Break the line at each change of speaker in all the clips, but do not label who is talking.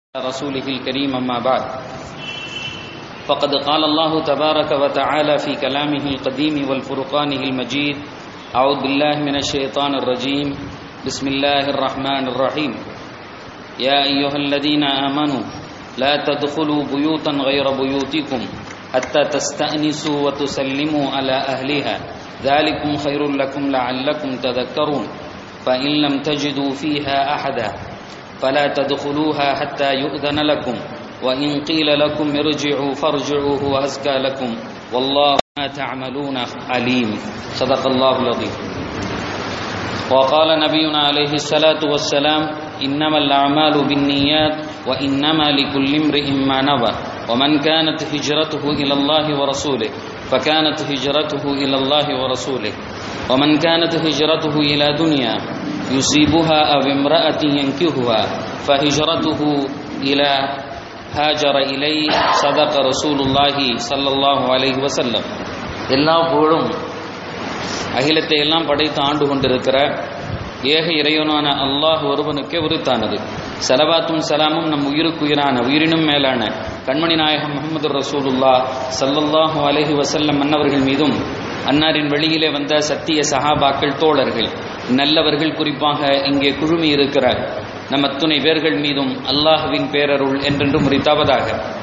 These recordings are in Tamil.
رسوله الكريم أما بعد فقد قال الله تبارك وتعالى في كلامه القديم والفرقانه المجيد أعوذ بالله من الشيطان الرجيم بسم الله الرحمن الرحيم يا أيها الذين آمنوا لا تدخلوا بيوتا غير بيوتكم حتى تستأنسوا وتسلموا على أهلها ذلكم خير لكم لعلكم تذكرون فإن لم تجدوا فيها أحدا فلا تدخلوها حتى يؤذن لكم وإن قيل لكم ارجعوا فارجعوا هو أزكى لكم والله ما تعملون عليم صدق الله العظيم وقال نبينا عليه الصلاة والسلام إنما الأعمال بالنيات وإنما لكل امرئ ما نوى ومن كانت هجرته إلى الله ورسوله فكانت هجرته إلى الله ورسوله ومن كانت هجرته إلى دنيا يصيبها أو امرأة ينكهها فهجرته إلى هاجر إليه صدق رسول الله صلى الله عليه وسلم எல்லா புகழும் அகிலத்தை எல்லாம் படைத்து ஆண்டு கொண்டிருக்கிற ஏக இறைவனான அல்லாஹ் ஒருவனுக்கே உரித்தானது சலவாத்தும் சலாமும் நம் உயிருக்குயிரான உயிரினும் மேலான கண்மணி நாயகம் முகமது ரசூலுல்லா சல்லல்லாஹு அலஹி வசல்லம் மன்னவர்கள் மீதும் அன்னாரின் வெளியிலே வந்த சத்திய சஹாபாக்கள் தோழர்கள் நல்லவர்கள் குறிப்பாக இங்கே குழுமி இருக்கிற நம் அத்துணை பேர்கள் மீதும் அல்லாஹுவின் பேரருள் என்றென்றும் முறித்தாவதாக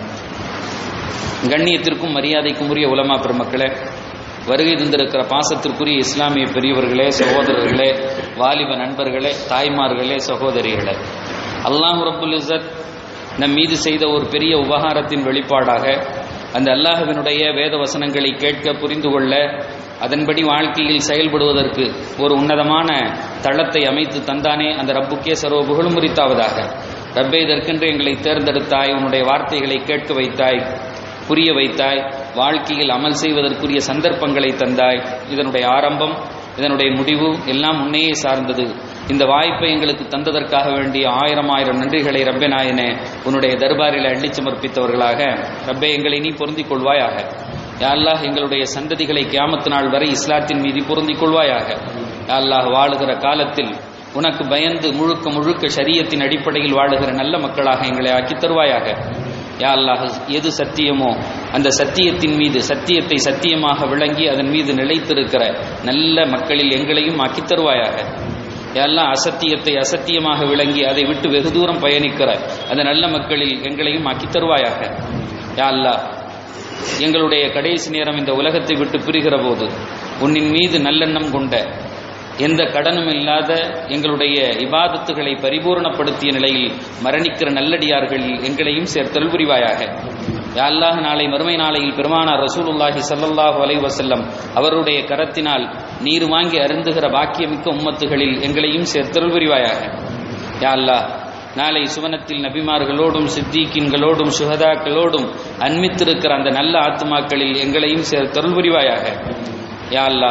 கண்ணியத்திற்கும் மரியாதைக்கும் உரிய உலமா பெருமக்களே வருகை தந்திருக்கிற பாசத்திற்குரிய இஸ்லாமிய பெரியவர்களே சகோதரர்களே வாலிப நண்பர்களே தாய்மார்களே சகோதரிகளே அல்லாஹ் ரபுல் இசத் நம் மீது செய்த ஒரு பெரிய உபகாரத்தின் வெளிப்பாடாக அந்த அல்லாஹுவினுடைய வேத வசனங்களை கேட்க புரிந்து கொள்ள அதன்படி வாழ்க்கையில் செயல்படுவதற்கு ஒரு உன்னதமான தளத்தை அமைத்து தந்தானே அந்த ரப்புக்கே சர்வ புகழும் முறித்தாவதாக ரப்பே இதற்கென்று எங்களை தேர்ந்தெடுத்தாய் உன்னுடைய வார்த்தைகளை கேட்க வைத்தாய் புரிய வைத்தாய் வாழ்க்கையில் அமல் செய்வதற்குரிய சந்தர்ப்பங்களை தந்தாய் இதனுடைய ஆரம்பம் இதனுடைய முடிவு எல்லாம் முன்னையே சார்ந்தது இந்த வாய்ப்பை எங்களுக்கு தந்ததற்காக வேண்டிய ஆயிரம் ஆயிரம் நன்றிகளை ரப்பே நாயனே உன்னுடைய தர்பாரில் அள்ளி சமர்ப்பித்தவர்களாக ரப்பே எங்களை நீ பொருந்திக் கொள்வாயாக யாழ்லாஹ் எங்களுடைய சந்ததிகளை கியாமத்து நாள் வரை இஸ்லாத்தின் மீது பொருந்திக் கொள்வாயாக யாழ்லாஹ் வாழுகிற காலத்தில் உனக்கு பயந்து முழுக்க முழுக்க சரியத்தின் அடிப்படையில் வாழுகிற நல்ல மக்களாக எங்களை ஆக்கி தருவாயாக யா அல்லாஹ் எது சத்தியமோ அந்த சத்தியத்தின் மீது சத்தியத்தை சத்தியமாக விளங்கி அதன் மீது நிலைத்திருக்கிற நல்ல மக்களில் எங்களையும் ஆக்கி தருவாயாக எல்லாம் அசத்தியத்தை அசத்தியமாக விளங்கி அதை விட்டு வெகு தூரம் பயணிக்கிற அந்த நல்ல மக்களில் எங்களையும் ஆக்கி தருவாயாக யா அல்லாஹ் எங்களுடைய கடைசி நேரம் இந்த உலகத்தை விட்டு பிரிகிற போது உன்னின் மீது நல்லெண்ணம் கொண்ட எந்த கடனும் இல்லாத எங்களுடைய இபாதத்துகளை பரிபூர்ணப்படுத்திய நிலையில் மரணிக்கிற நல்லடியார்கள் எங்களையும் சேர்த்தல் புரிவாயாக யாழ்லாக நாளை மறுமை நாளையில் பெருமானார் ரசூலுல்லாஹி சல்லல்லாஹு அலை வசல்லம் அவருடைய கரத்தினால் நீர் வாங்கி அருந்துகிற பாக்கியமிக்க உம்மத்துகளில் எங்களையும் சேர்த்தல் புரிவாயாக யாழ்லா நாளை சுவனத்தில் நபிமார்களோடும் சித்திகின்களோடும் சுகதாக்களோடும் அன்மித்திருக்கிற அந்த நல்ல ஆத்மாக்களில் எங்களையும் சேர்த்தருள் புரிவாயாக யாழ்லா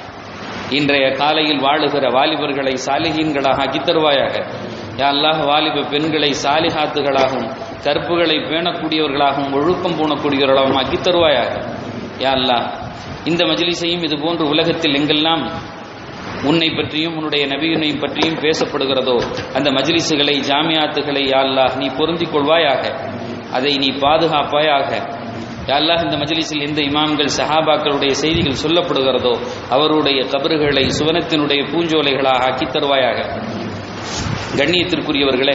இன்றைய காலையில் வாழுகிற வாலிபர்களை சாலிகீன்களாக ஆக்கி தருவாயாக யாழ்லாக வாலிப பெண்களை சாலிஹாத்துகளாகவும் கற்புகளை பேணக்கூடியவர்களாகவும் ஒழுக்கம் பூணக்கூடியவர்களாகவும் ஆக்கி தருவாயாக யாழ்லா இந்த மஜிலிசையும் இது போன்று உலகத்தில் எங்கெல்லாம் உன்னை பற்றியும் உன்னுடைய நபியினை பற்றியும் பேசப்படுகிறதோ அந்த மஜிலிசுகளை ஜாமியாத்துகளை யாழ்லாஹ் நீ பொருந்திக் கொள்வாயாக அதை நீ பாதுகாப்பாயாக யாழ்லாஹ் இந்த மஜலிஸில் எந்த இமாம்கள் சஹாபாக்களுடைய செய்திகள் சொல்லப்படுகிறதோ அவருடைய கபறுகளை சுவனத்தினுடைய பூஞ்சோலைகளாக ஆக்கி தருவாயாக கண்ணியத்திற்குரியவர்களே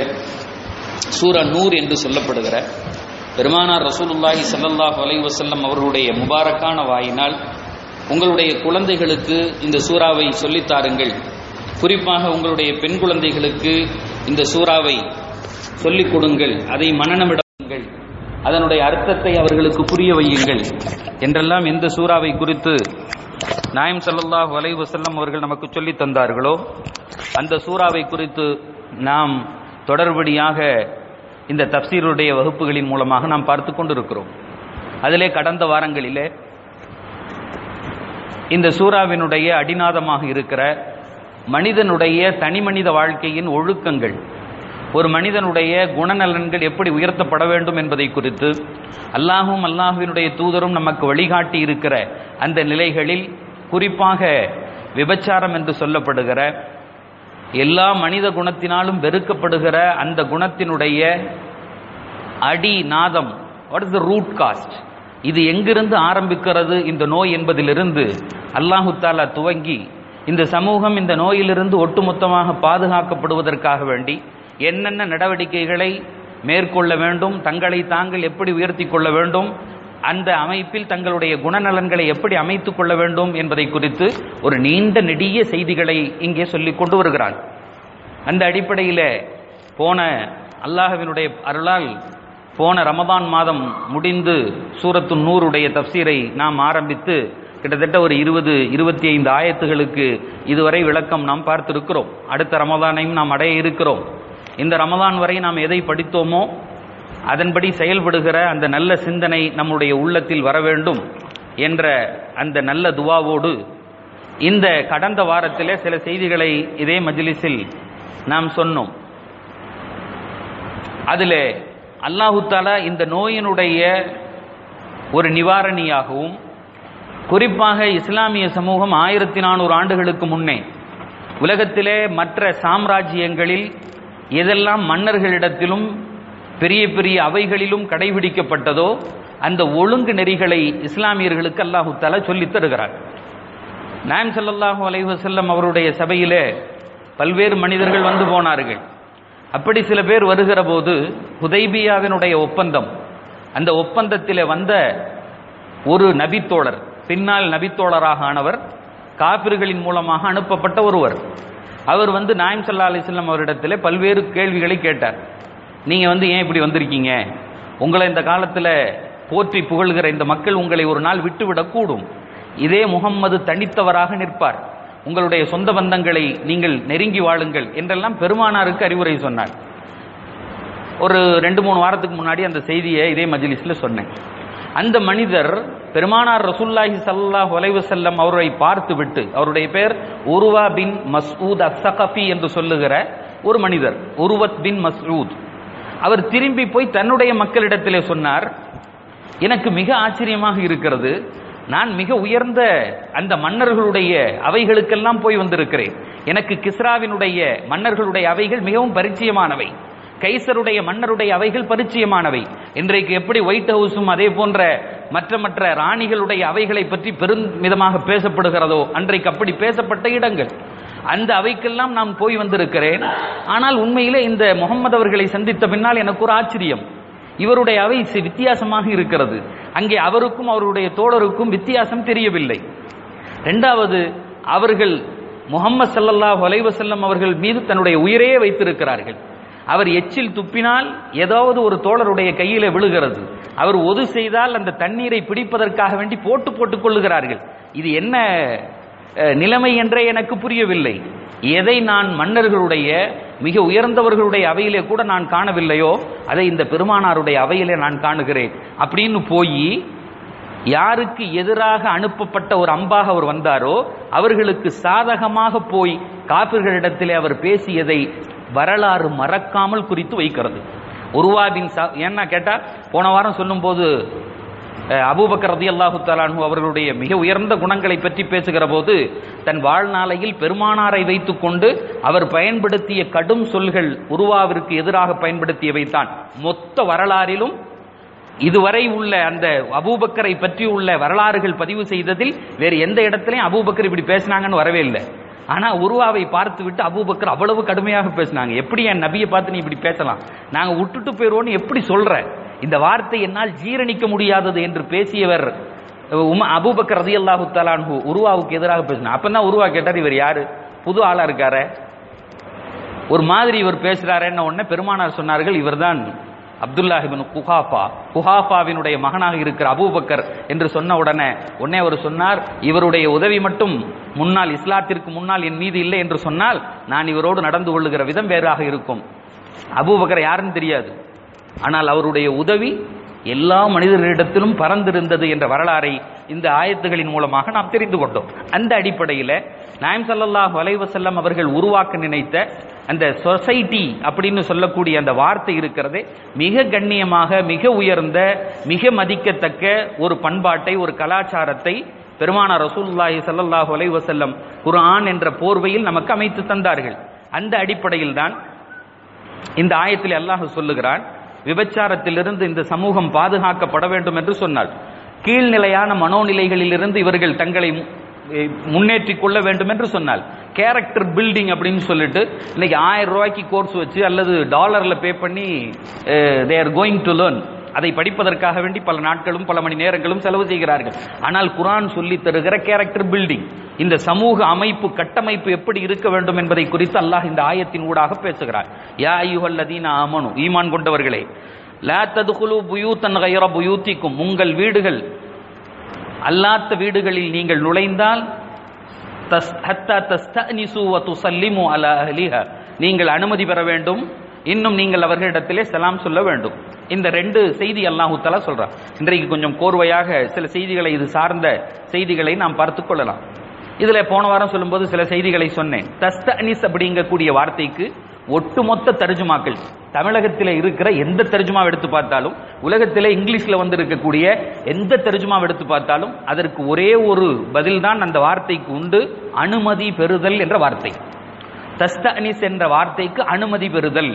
சூரா நூர் என்று சொல்லப்படுகிற பெருமானார் ரசூலுல்லாஹி சல்லாஹ் அலை வசல்லம் அவர்களுடைய முபாரக்கான வாயினால் உங்களுடைய குழந்தைகளுக்கு இந்த சூறாவை சொல்லித்தாருங்கள் குறிப்பாக உங்களுடைய பெண் குழந்தைகளுக்கு இந்த சூறாவை சொல்லிக் கொடுங்கள் அதை மனநமிடுங்கள் அதனுடைய அர்த்தத்தை அவர்களுக்கு புரிய வையுங்கள் என்றெல்லாம் எந்த சூறாவை குறித்து நாயம் சல்லாஹ் வலை வசல்லம் அவர்கள் நமக்கு சொல்லி தந்தார்களோ அந்த சூறாவை குறித்து நாம் தொடர்படியாக இந்த தப்சீருடைய வகுப்புகளின் மூலமாக நாம் பார்த்து கொண்டிருக்கிறோம் அதிலே கடந்த வாரங்களிலே இந்த சூறாவினுடைய அடிநாதமாக இருக்கிற மனிதனுடைய தனி மனித வாழ்க்கையின் ஒழுக்கங்கள் ஒரு மனிதனுடைய குணநலன்கள் எப்படி உயர்த்தப்பட வேண்டும் என்பதை குறித்து அல்லாஹும் அல்லாஹுவினுடைய தூதரும் நமக்கு வழிகாட்டி இருக்கிற அந்த நிலைகளில் குறிப்பாக விபச்சாரம் என்று சொல்லப்படுகிற எல்லா மனித குணத்தினாலும் வெறுக்கப்படுகிற அந்த குணத்தினுடைய அடி நாதம் what is the root cause இது எங்கிருந்து ஆரம்பிக்கிறது இந்த நோய் என்பதிலிருந்து அல்லாஹு தாலா துவங்கி இந்த சமூகம் இந்த நோயிலிருந்து ஒட்டுமொத்தமாக பாதுகாக்கப்படுவதற்காக வேண்டி என்னென்ன நடவடிக்கைகளை மேற்கொள்ள வேண்டும் தங்களை தாங்கள் எப்படி உயர்த்தி கொள்ள வேண்டும் அந்த அமைப்பில் தங்களுடைய குணநலன்களை எப்படி அமைத்துக் கொள்ள வேண்டும் என்பதை குறித்து ஒரு நீண்ட நெடிய செய்திகளை இங்கே சொல்லிக் கொண்டு வருகிறான் அந்த அடிப்படையில் போன அல்லாஹ்வினுடைய அருளால் போன ரமதான் மாதம் முடிந்து சூரத்து நூறுடைய தப்சீரை நாம் ஆரம்பித்து கிட்டத்தட்ட ஒரு இருபது இருபத்தி ஐந்து ஆயத்துகளுக்கு இதுவரை விளக்கம் நாம் பார்த்திருக்கிறோம் அடுத்த ரமதானையும் நாம் அடைய இருக்கிறோம் இந்த ரமதான் வரை நாம் எதை படித்தோமோ அதன்படி செயல்படுகிற அந்த நல்ல சிந்தனை நம்முடைய உள்ளத்தில் வர வேண்டும் என்ற அந்த நல்ல துவாவோடு இந்த கடந்த வாரத்திலே சில செய்திகளை இதே மஜ்லிஸில் நாம் சொன்னோம் அதில் அல்லாஹு தாலா இந்த நோயினுடைய ஒரு நிவாரணியாகவும் குறிப்பாக இஸ்லாமிய சமூகம் ஆயிரத்தி நானூறு ஆண்டுகளுக்கு முன்னே உலகத்திலே மற்ற சாம்ராஜ்யங்களில் எதெல்லாம் மன்னர்களிடத்திலும் பெரிய பெரிய அவைகளிலும் கடைபிடிக்கப்பட்டதோ அந்த ஒழுங்கு நெறிகளை இஸ்லாமியர்களுக்கு அல்லாஹு தாலா சொல்லித் தருகிறார் நாயம் ஸல்லல்லாஹு அலைஹி வஸல்லம் அவருடைய சபையிலே பல்வேறு மனிதர்கள் வந்து போனார்கள் அப்படி சில பேர் வருகிற போது ஹுதைபியாவினுடைய ஒப்பந்தம் அந்த ஒப்பந்தத்திலே வந்த ஒரு நபித்தோழர் பின்னால் நபித்தோழராக ஆனவர் காபிர்களின் மூலமாக அனுப்பப்பட்ட ஒருவர் அவர் வந்து நாயம் சல்லா அலிஸ்லாம் அவரிடத்தில் பல்வேறு கேள்விகளை கேட்டார் நீங்கள் வந்து ஏன் இப்படி வந்திருக்கீங்க உங்களை இந்த காலத்தில் போற்றி புகழ்கிற இந்த மக்கள் உங்களை ஒரு நாள் விட்டுவிடக்கூடும் இதே முகம்மது தனித்தவராக நிற்பார் உங்களுடைய சொந்த பந்தங்களை நீங்கள் நெருங்கி வாழுங்கள் என்றெல்லாம் பெருமானாருக்கு அறிவுரை சொன்னார் ஒரு ரெண்டு மூணு வாரத்துக்கு முன்னாடி அந்த செய்தியை இதே மஜ்லிஸில் சொன்னேன் அந்த மனிதர் பெருமானார் ரசூல்லாஹி ஸல்லல்லாஹு அலைஹி வஸல்லம் அவரை பார்த்து விட்டு அவருடைய பெயர் உருவா பின் மஸ்ஊத் அஸ்ஸகஃபி என்று சொல்லுகிற ஒரு மனிதர் உருவத் பின் மஸ்ஊத் அவர் திரும்பி போய் தன்னுடைய மக்களிடத்திலே சொன்னார் எனக்கு மிக ஆச்சரியமாக இருக்கிறது நான் மிக உயர்ந்த அந்த மன்னர்களுடைய அவைகளுக்கெல்லாம் போய் வந்திருக்கிறேன் எனக்கு கிஸ்ராவினுடைய மன்னர்களுடைய அவைகள் மிகவும் பரிச்சயமானவை கைசருடைய மன்னருடைய அவைகள் பரிச்சயமானவை இன்றைக்கு எப்படி ஒயிட் ஹவுஸும் அதே போன்ற மற்ற மற்ற ராணிகளுடைய அவைகளை பற்றி பெருமிதமாக பேசப்படுகிறதோ அன்றைக்கு அப்படி பேசப்பட்ட இடங்கள் அந்த அவைக்கெல்லாம் நான் போய் வந்திருக்கிறேன் ஆனால் உண்மையிலே இந்த முகமது அவர்களை சந்தித்த பின்னால் எனக்கு ஒரு ஆச்சரியம் இவருடைய அவை சி- வித்தியாசமாக இருக்கிறது அங்கே அவருக்கும் அவருடைய தோழருக்கும் வித்தியாசம் தெரியவில்லை இரண்டாவது அவர்கள் முகம்மது ஸல்லல்லாஹு அலைஹி வஸல்லம் அவர்கள் மீது தன்னுடைய உயிரையே வைத்திருக்கிறார்கள் அவர் எச்சில் துப்பினால் ஏதாவது ஒரு தோழருடைய கையிலே விழுகிறது அவர் ஒது செய்தால் அந்த தண்ணீரை பிடிப்பதற்காக வேண்டி போட்டு போட்டுக் கொள்ளுகிறார்கள் இது என்ன அஹ், நிலைமை என்றே எனக்கு புரியவில்லை எதை நான் மன்னர்களுடைய மிக உயர்ந்தவர்களுடைய அவையிலே கூட நான் காணவில்லையோ அதை இந்த பெருமானாருடைய அவையிலே நான் காணுகிறேன் அப்படின்னு போய் யாருக்கு எதிராக அனுப்பப்பட்ட ஒரு அம்பாக அவர் வந்தாரோ அவர்களுக்கு சாதகமாக போய் காப்பிர்களிடத்திலே அவர் பேசியதை வரலாறு மறக்காமல் குறித்து வைக்கிறது உருவாபின் சா ஏன்னா கேட்டா போன வாரம் சொல்லும்போது அஹ், அபூபக்கர் ரதியல்லாஹு தஆலாஹு அவர்களுடைய மிக உயர்ந்த குணங்களை பற்றி பேசுகிற போது தன் வாழ்நாளையில் பெருமானாரை வைத்துக்கொண்டு அவர் பயன்படுத்திய கடும் சொல்கள் உருவாவிற்கு எதிராக பயன்படுத்தியவை தான் மொத்த வரலாறிலும் இதுவரை உள்ள அந்த அபூபக்கரை பற்றி உள்ள வரலாறுகள் பதிவு செய்ததில் வேறு எந்த இடத்துலையும் அபூபக்கர் இப்படி பேசினாங்கன்னு வரவே இல்லை ஆனா உருவாவை பார்த்து விட்டு அபூபக்கர் அவ்வளவு கடுமையாக பேசினாங்க எப்படி என் நபியை பார்த்து நீ இப்படி பேசலாம் நாங்க விட்டுட்டு போயிடுவோம்னு எப்படி சொல்ற இந்த வார்த்தை என்னால் ஜீரணிக்க முடியாதது என்று பேசியவர் உம அபூபக்கர் ரதியல்லாஹு தஆலாஹு உருவாவுக்கு எதிராக பேசினார் அப்பதான் உருவா கேட்டார் இவர் யாரு புது ஆளா இருக்காரே ஒரு மாதிரி இவர் பேசுறாருன்ன உடனே பெருமானார் சொன்னார்கள் இவர்தான் அப்துல்லாஹிபின் குஹாஃபா குஹாஃபாவினுடைய மகனாக இருக்கிற அபூபக்கர் என்று சொன்ன உடனே உடனே அவர் சொன்னார் இவருடைய உதவி மட்டும் முன்னால் இஸ்லாத்திற்கு முன்னால் என் மீது இல்லை என்று சொன்னால் நான் இவரோடு நடந்து கொள்ளுகிற விதம் வேறாக இருக்கும் அபூபக்கர் யாருன்னு தெரியாது ஆனால் அவருடைய உதவி எல்லா மனிதர்களிடத்திலும் பறந்திருந்தது என்ற வரலாறை இந்த ஆயத்துகளின் மூலமாக நாம் தெரிந்து கொண்டோம் அந்த அடிப்படையில் நாயம் ஸல்லல்லாஹு அலைஹி வஸல்லம் அவர்கள் உருவாக்க நினைத்த அந்த சொசைட்டி அப்படின்னு சொல்லக்கூடிய அந்த வார்த்தை இருக்கிறதே மிக கண்ணியமாக மிக உயர்ந்த மிக மதிக்கத்தக்க ஒரு பண்பாட்டை ஒரு கலாச்சாரத்தை பெருமானார் ரசூலுல்லாஹி ஸல்லல்லாஹு அலைஹி வஸல்லம் குர்ஆன் என்ற போர்வையில் நமக்கு அமைத்து தந்தார்கள் அந்த அடிப்படையில் தான் இந்த ஆயத்தில் அல்லாஹ் சொல்லுகிறான் விபச்சாரத்திலிருந்து இந்த சமூகம் பாதுகாக்கப்பட வேண்டும் என்று சொன்னாள் கீழ்நிலையான மனோநிலைகளிலிருந்து இவர்கள் தங்களை மு- எ- முன்னேற்றிக் கொள்ள வேண்டும் என்று சொன்னால் கேரக்டர் பில்டிங் அப்படின்னு சொல்லிட்டு இன்னைக்கு ஆயிரம் ரூபாய்க்கு கோர்ஸ் வச்சு அல்லது டாலர்ல பே பண்ணி they are going to learn அதை படிப்பதற்காக வேண்டி பல நாட்களும் பல மணி நேரங்களும் செலவு செய்கிறார்கள் ஆனால் குர்ஆன் சொல்லி தருகிற கேரக்டர் பில்டிங் இந்த சமூக அமைப்பு கட்டமைப்பு எப்படி இருக்க வேண்டும் என்பதை குறித்து அல்லாஹ் இந்த ஆயத்தின் ஊடாக பேசுகிறார் யா ஐயுஹல்லதீன ஆமனு ஈமான் கொண்டவர்களே லா ததுகுலு புயூத்தன் கைர புயூத்திக்கும் உங்கள் வீடுகள் அல்லாத்த வீடுகளில் நீங்கள் நுழைந்தால் தஸ் ஹத்தா தஸ்தனிசு வ துசல்லிமு அலா அஹ்லிஹா நீங்கள் அனுமதி பெற வேண்டும் இன்னும் நீங்கள் அவர்களிடத்திலே சலாம் சொல்ல வேண்டும் இந்த ரெண்டு செய்தி அல்லாஹு தஆலா சொல்றான் இன்றைக்கு கொஞ்சம் கோர்வையாக சில செய்திகளை இது சார்ந்த செய்திகளை நாம் பார்த்துக் கொள்ளலாம் இதுல போன வாரம் சொல்லும்போது சில செய்திகளை சொன்னேன் தஸ்தனிஸ் அப்படிங்கக்கூடிய வார்த்தைக்கு ஒட்டுமொத்த தர்ஜுமாக்கள் தமிழகத்தில் இருக்கிற எந்த தர்ஜுமா எடுத்து பார்த்தாலும் உலகத்திலே இங்கிலீஷ்ல வந்து இருக்கக்கூடிய எந்த தர்ஜுமா எடுத்து பார்த்தாலும் அதற்கு ஒரே ஒரு பதில்தான் அந்த வார்த்தைக்கு உண்டு அனுமதி பெறுதல் என்ற வார்த்தை தஸ்தனிஸ் என்ற வார்த்தைக்கு அனுமதி பெறுதல்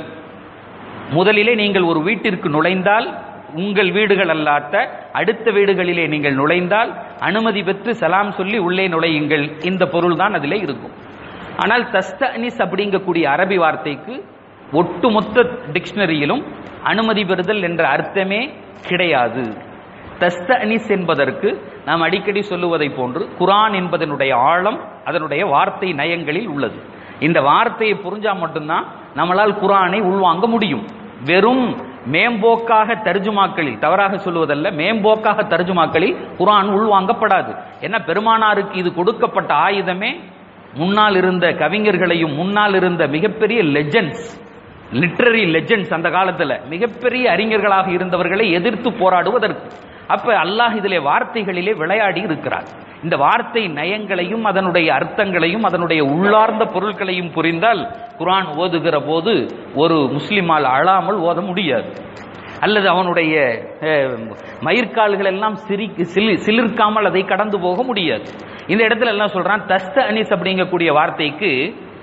முதலிலே நீங்கள் ஒரு வீட்டிற்கு நுழைந்தால் உங்கள் வீடுகள் அல்லாத அடுத்த வீடுகளிலே நீங்கள் நுழைந்தால் அனுமதி பெற்று சலாம் சொல்லி உள்ளே நுழையுங்கள் இந்த பொருள் தான் அதிலே இருக்கும் ஆனால் தஸ்தனிஸ் அப்படிங்கக்கூடிய அரபி வார்த்தைக்கு ஒட்டுமொத்த டிக்ஷனரியிலும் அனுமதி பெறுதல் என்ற அர்த்தமே கிடையாது தஸ்தனிஸ் என்பதற்கு நாம் அடிக்கடி சொல்லுவதை போன்று குரான் என்பதனுடைய ஆழம் அதனுடைய வார்த்தை நயங்களில் உள்ளது இந்த வார்த்தையை புரிஞ்சா மட்டும்தான் நம்மளால் குரானை உள்வாங்க முடியும் வெறும் மேம்போக்காக தர்ஜுமாக்களில் தவறாக சொல்லுவதல்ல மேம்போக்காக தர்ஜுமாக்களில் குரான் உள்வாங்கப்படாது ஏன்னா பெருமானாருக்கு இது கொடுக்கப்பட்ட ஆயுதமே முன்னால் இருந்த கவிஞர்களையும் முன்னால் இருந்த மிகப்பெரிய லெஜெண்ட்ஸ் லிட்ரரி லெஜெண்ட்ஸ் அந்த காலத்துல மிகப்பெரிய அறிஞர்களாக இருந்தவர்களை எதிர்த்து போராடுவதற்கு அப்ப அல்லாஹ் இதிலே வார்த்தைகளிலே விளையாடி இருக்கிறார் இந்த வார்த்தை நயங்களையும் அதனுடைய அர்த்தங்களையும் அதனுடைய உள்ளார்ந்த பொருட்களையும் புரிந்தால் குர்ஆன் ஓதுகிற போது ஒரு முஸ்லிமால் அழாமல் ஓத முடியாது அல்லது அவனுடைய அஹ், மயிர்கால்கள் எல்லாம் சிரி சிலி சிலிர்க்காமல் அதை கடந்து போக முடியாது இந்த இடத்துல எல்லாம் சொல்றான் தஸ்த அனிஸ் அப்படிங்கக்கூடிய வார்த்தைக்கு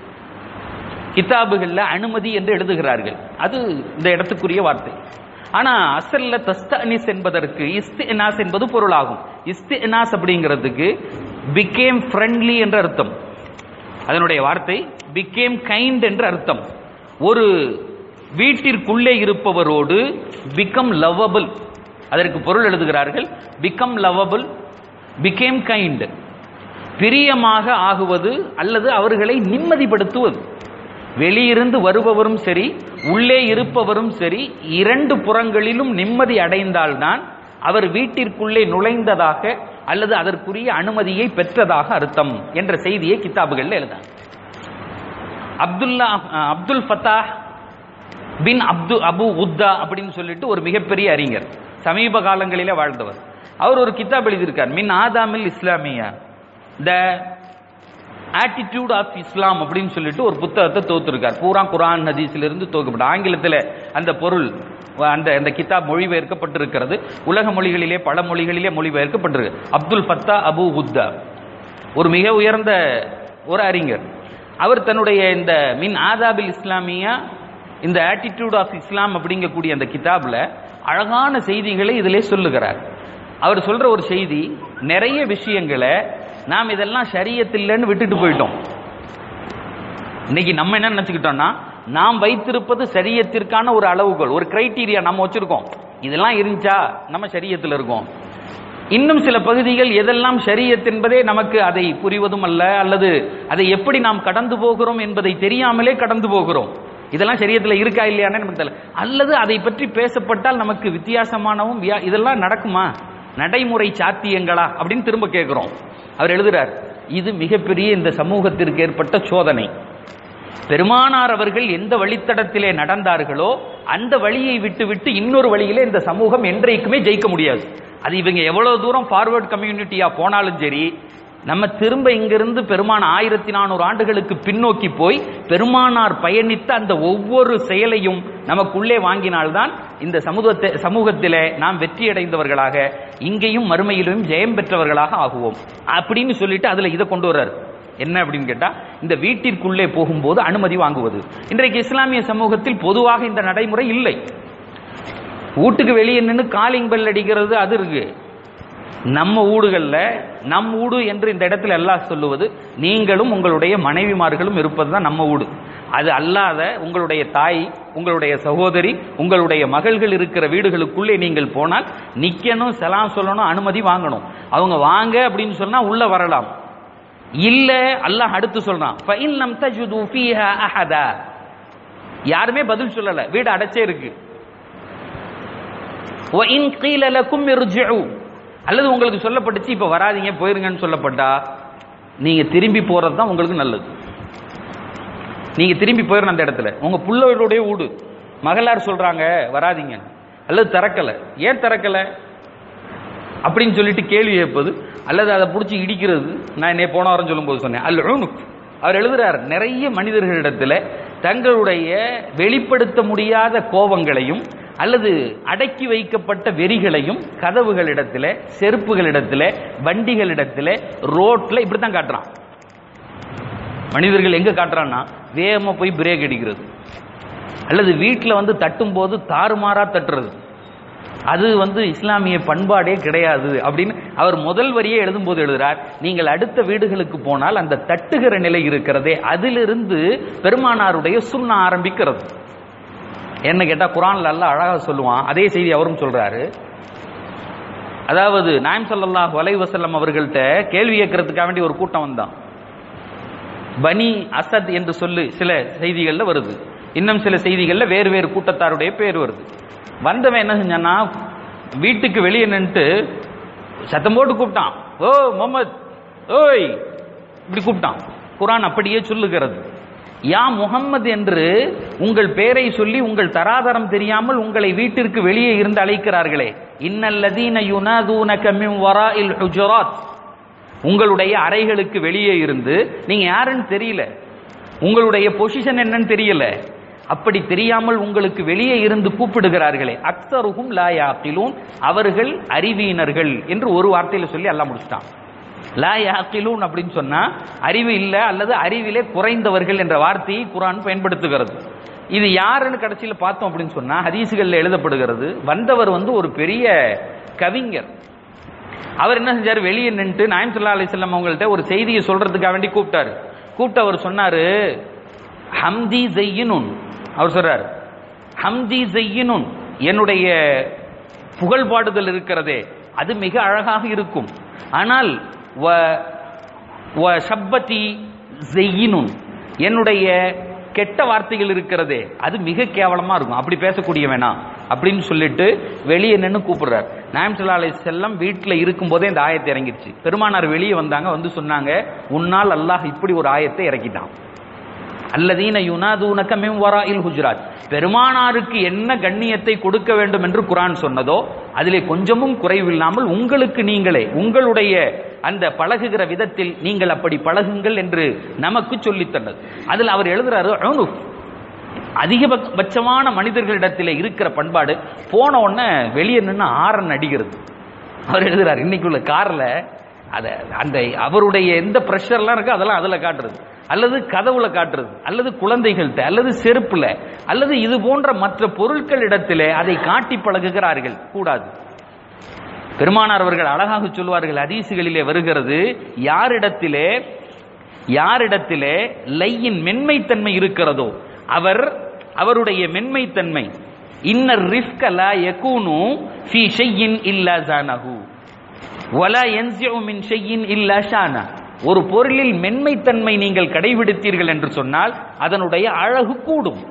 கிதாபுகள்ல அனுமதி என்று எழுதுகிறார்கள் அது இந்த இடத்துக்குரிய வார்த்தை ஆனா அசல்ல தஸ்தனிஸ் என்பதற்கு இஸ்தினாஸ் என்பது பொருளாகும் இஸ்தினாஸ் அப்படிங்கிறதுக்கு பிகேம் ஃப்ரெண்ட்லி என்ற அர்த்தம் அதனுடைய வார்த்தை பிகேம் கைண்ட் என்ற அர்த்தம் ஒரு வீட்டிற்குள்ளே இருப்பவரோடு பிகம் லவபிள் அதற்கு பொருள் எழுதுகிறார்கள் பிகம் லவபிள் பிகேம் கைண்ட் பிரியமாக ஆகுவது அல்லது அவர்களை நிம்மதிப்படுத்துவது வெளியிருந்து வருபவரும் சரி உள்ளே இருப்பவரும் சரி இரண்டு புறங்களிலும் நிம்மதி அடைந்தால்தான் அவர் வீட்டிற்குள்ளே நுழைந்ததாக அல்லது அதற்குரிய அனுமதியை பெற்றதாக அர்த்தம் என்ற செய்தியை கிதாபுகள் எழுதாங்க Abdullah Abdul Fattah bin Abdu Abu Ghuddah அப்படின்னு சொல்லிட்டு ஒரு மிகப்பெரிய அறிஞர் சமீப காலங்களிலே வாழ்ந்தவர் அவர் ஒரு கிதாப் எழுதியிருக்கார் மின் ஆதாமில் இஸ்லாமியா த ஆட்டிடியூட் ஆஃப் இஸ்லாம் அப்படின்னு சொல்லிட்டு ஒரு புத்தகத்தை தோத்துருக்கார் பூரா குரான் ஹதீஸ்ல இருந்து தோக்கப்பட்ட ஆங்கிலத்தில் அந்த பொருள் அந்த அந்த கிதாப் மொழிபெயர்க்கப்பட்டிருக்கிறது உலக மொழிகளிலே பல மொழிகளிலே மொழிபெயர்க்கப்பட்டிருக்கு அப்துல் ஃபத்தா அபு உத்தா ஒரு மிக உயர்ந்த ஒரு அறிஞர் அவர் தன்னுடைய இந்த மின் ஆதாபில் இஸ்லாமியா இந்த ஆட்டிடியூட் ஆஃப் இஸ்லாம் அப்படிங்கக்கூடிய அந்த கிதாப்ல அழகான செய்திகளை இதிலே சொல்லுகிறார் அவர் சொல்ற ஒரு செய்தி நிறைய விஷயங்களை நாம் இதெல்லாம் ஷரியத்தில்லைன்னு விட்டுட்டு போயிட்டோம் இன்னைக்கு நம்ம என்ன நினைச்சுக்கிட்டோம்னா நாம் வைத்திருப்பது சரியத்திற்கான ஒரு அளவுகோல் ஒரு கிரைட்டீரியா நம்ம வச்சிருக்கோம் இதெல்லாம் இருந்துச்சா நம்ம சரியத்தில் இருக்கோம் இன்னும் சில பகுதிகள் எதெல்லாம் ஷரியத் என்பதே நமக்கு அதை புரிவதும் அல்ல அல்லது அதை எப்படி நாம் கடந்து போகிறோம் என்பதை தெரியாமலே கடந்து போகிறோம் இதெல்லாம் சரியத்துல இருக்கா இல்லையான்னு நமக்கு தெரியல அல்லது அதை பற்றி பேசப்பட்டால் நமக்கு வித்தியாசமானவும் வியா- இதெல்லாம் நடக்குமா நடைமுறை சாத்தியங்களா அப்படின்னு திரும்ப கேட்கிறோம் அவர் எழுதுறார் இது மிகப்பெரிய இந்த சமூகத்திற்கு ஏற்பட்ட சோதனை பெருமானார் அவர்கள் எந்த வழித்தடத்திலே நடந்தார்களோ அந்த வழியை விட்டு விட்டு இன்னொரு வழியிலே இந்த சமூகம் என்றைக்குமே ஜெயிக்க முடியாது அது இவங்க எவ்வளவு தூரம் ஃபார்வர்ட் கம்யூனிட்டியா போனாலும் சரி நம்ம திரும்ப இங்கிருந்து பெருமான ஆயிரத்தி நானூறு ஆண்டுகளுக்கு பின்னோக்கி போய் பெருமானார் பயணித்த அந்த ஒவ்வொரு செயலையும் நமக்குள்ளே வாங்கினால்தான் இந்த சமூகத்தை சமூகத்திலே நாம் வெற்றி அடைந்தவர்களாக இங்கேயும் மறுமையிலும் ஜெயம் பெற்றவர்களாக ஆகுவோம் அப்படின்னு சொல்லிட்டு அதுல இதை கொண்டு வர்றாரு என்ன அப்படின்னு கேட்டா இந்த வீட்டிற்குள்ளே போகும்போது அனுமதி வாங்குவது இன்றைக்கு இஸ்லாமிய சமூகத்தில் பொதுவாக இந்த நடைமுறை இல்லை வீட்டுக்கு வெளியே நின்று காலிங் பெல் அடிக்கிறது அது இருக்கு நம்ம ஊடுகள்ல நம் ஊடு என்று இந்த இடத்துல எல்லாம் சொல்லுவது நீங்களும் உங்களுடைய மனைவிமார்களும் இருப்பது தான் நம்ம ஊடு அது அல்லாத உங்களுடைய தாய் உங்களுடைய சகோதரி உங்களுடைய மகள்கள் இருக்கிற வீடுகளுக்குள்ளே நீங்கள் போனால் நிக்கணும் செலாம் சொல்லணும் அனுமதி வாங்கணும் அவங்க வாங்க அப்படின்னு சொன்னா உள்ள வரலாம் இல்ல அல்லாஹ் அடுத்து சொல்றான் ஃபைன் லம் தஜுது ஃபீஹா அஹதா யாருமே பதில் சொல்லல வீடு அடைச்சே இருக்கு وَإِنْ قِيلَ لَكُمْ ارْجِعُوا அல்லது உங்களுக்கு சொல்லப்பட்டுச்சு இப்ப வராதீங்க போயிருங்கன்னு சொல்லப்பட்டா நீங்க திரும்பி போறது தான் உங்களுக்கு நல்லது நீங்க திரும்பி போயிடணும் அந்த இடத்துல உங்க புள்ளவர்களுடைய வீடு மகளார் சொல்றாங்க வராதீங்க அல்லது திறக்கல ஏன் திறக்கல அப்படின்னு சொல்லிட்டு கேள்வி கேட்பது அல்லது அதை பிடிச்சி இடிக்கிறது நான் என்னை போன வாரம் சொல்லும்போது சொன்னேன் அல்ல அவர் எழுதுறார் நிறைய மனிதர்களிடத்துல தங்களுடைய வெளிப்படுத்த முடியாத கோபங்களையும் அல்லது அடக்கி வைக்கப்பட்ட வெறிகளையும் கதவுகளிடத்துல செருப்புகளிடத்துல வண்டிகளிடத்துல ரோட்ல இப்படித்தான் காட்டுறான் மனிதர்கள் எங்க காட்டுறான்னா வேகமா போய் பிரேக் அடிக்கிறது அல்லது வீட்டில் வந்து தட்டும் போது தாறுமாறா தட்டுறது அது வந்து இஸ்லாமிய பண்பாடே கிடையாது அப்படின்னு அவர் முதல் வரியே எழுதும் போது எழுதுறார் நீங்கள் அடுத்த வீடுகளுக்கு போனால் அந்த தட்டுகிற நிலை இருக்கிறதே அதிலிருந்து பெருமானாருடைய சுண்ண ஆரம்பிக்கிறது என்ன கேட்டா குரான்ல எல்லாம் அழகா சொல்லுவான் அதே செய்தி அவரும் சொல்றாரு அதாவது நாயம் ஸல்லல்லாஹு அலைஹி வஸல்லம் அவர்கள்ட்ட கேள்வி கேட்கறதுக்காக வேண்டி ஒரு கூட்டம் வந்தான் பனி அசத் என்று சொல்லு சில செய்திகள்ல வருது இன்னும் சில செய்திகள்ல வேறு வேறு கூட்டத்தாருடைய பேர் வருது வந்தவன் என்ன செஞ்சான்னா வீட்டுக்கு வெளியே நின்னுட்டு சத்தம் போட்டு கூப்பிட்டான் ஓ முகமது ஓய் இப்படி கூப்பிட்டான் குரான் அப்படியே சொல்லுகிறது யா முகம்மது என்று உங்கள் பெயரை சொல்லி உங்கள் தராதரம் தெரியாமல் உங்களை வீட்டிற்கு வெளியே இருந்து அழைக்கிறார்களே இன்னல்லதீன யுனாதூனக மின் வராஇல் ஹுஜராத் உங்களுடைய அறைகளுக்கு வெளியே இருந்து நீங்க யாருன்னு தெரியல உங்களுடைய பொசிஷன் என்னன்னு தெரியல அப்படி தெரியாமல் உங்களுக்கு வெளியே இருந்து கூப்பிடுகிறார்களே அக்சருகும் லா யாக்கிலூன் அவர்கள் அறிவியினர்கள் என்று ஒரு வார்த்தையில சொல்லி எல்லாம் முடிச்சிட்டான் லா யாக்கிலூன் அப்படின்னு சொன்னா அறிவு இல்ல அல்லது அறிவிலே குறைந்தவர்கள் என்ற வார்த்தையை குரான் பயன்படுத்துகிறது இது யாருன்னு கடைசியில பார்த்தோம் அப்படின்னு சொன்னா ஹதீசுகள்ல எழுதப்படுகிறது வந்தவர் வந்து ஒரு பெரிய கவிஞர் அவர் என்ன செஞ்சாரு வெளியே நின்று நாயம் சொல்லா அலிஸ்லாம் அவங்கள்ட்ட ஒரு செய்தியை சொல்றதுக்காக வேண்டி கூப்பிட்டாரு கூப்பிட்டு அவர் சொன்னாரு ஹம்தி ஜெய்யினுன் அவர் சொல்றாரு ஹம்தி ஜெய்யினுன் என்னுடைய புகழ் பாடுதல் இருக்கிறதே அது மிக அழகாக இருக்கும் ஆனால் வ வ ஷப்பதி ஜெய்யினுன் என்னுடைய கெட்ட வார்த்தைகள் இருக்கிறதே அது மிக கேவலமா இருக்கும் அப்படி பேசக்கூடிய வேணாம் அப்படின்னு சொல்லிட்டு வெளியே நின்று கூப்பிடுறார் நாயம் சல்லா அலை செல்லம் வீட்டில் இருக்கும்போதே இந்த ஆயத்தை இறங்கிடுச்சு பெருமானார் வெளியே வந்தாங்க வந்து சொன்னாங்க உன்னால் அல்லாஹ் இப்படி ஒரு ஆயத்தை இறக்கிட்டான் அல்லதீன யுனாதூனக மின் வராஇல் ஹுஜராத் பெருமானாருக்கு என்ன கண்ணியத்தை கொடுக்க வேண்டும் என்று குரான் சொன்னதோ அதிலே கொஞ்சமும் குறைவில்லாமல் உங்களுக்கு நீங்களே உங்களுடைய அந்த பழகுகிற விதத்தில் நீங்கள் அப்படி பழகுங்கள் என்று நமக்கு சொல்லித் தந்தது அதில் அவர் எழுதுறாரு அனுஃப் அதிகபட்சமான மனிதர்களிடத்தில் இருக்கிற பண்பாடு போன உடனே வெளியே நின்று ஆரன் அடிக்கிறது அவர் எழுதுறாரு இன்னைக்குள்ள கார்ல அத அந்த அவருடைய எந்த ப்ரெஷர்லாம் இருக்கோ அதெல்லாம் அதுல காட்டுறது அல்லது கதவுல காட்டுறது அல்லது குழந்தைகள்கிட்ட அல்லது செருப்புல அல்லது இது போன்ற மற்ற பொருட்கள் இடத்திலே அதை காட்டி பழகுகிறார்கள் கூடாது பெருமானார் அவர்கள் அழகாக சொல்வார்கள் ஹதீசுகளிலே வருகிறது யாரிடத்திலே யாரிடத்திலே லையின் மென்மைத்தன்மை இருக்கிறதோ அவர் அவருடைய மென்மைத்தன்மை இன்னர் ரிஸ்க லா யகூனு ஃபீ ஷையின் இல்லா ஜானஹு வலா யன்சிஉ மின் ஷையின் இல்லா ஷானா ஒரு பொருளில் மென்மைத்தன்மை நீங்கள் கடைபிடித்தீர்கள் என்று சொன்னால் அதனுடைய அழகு கூடும்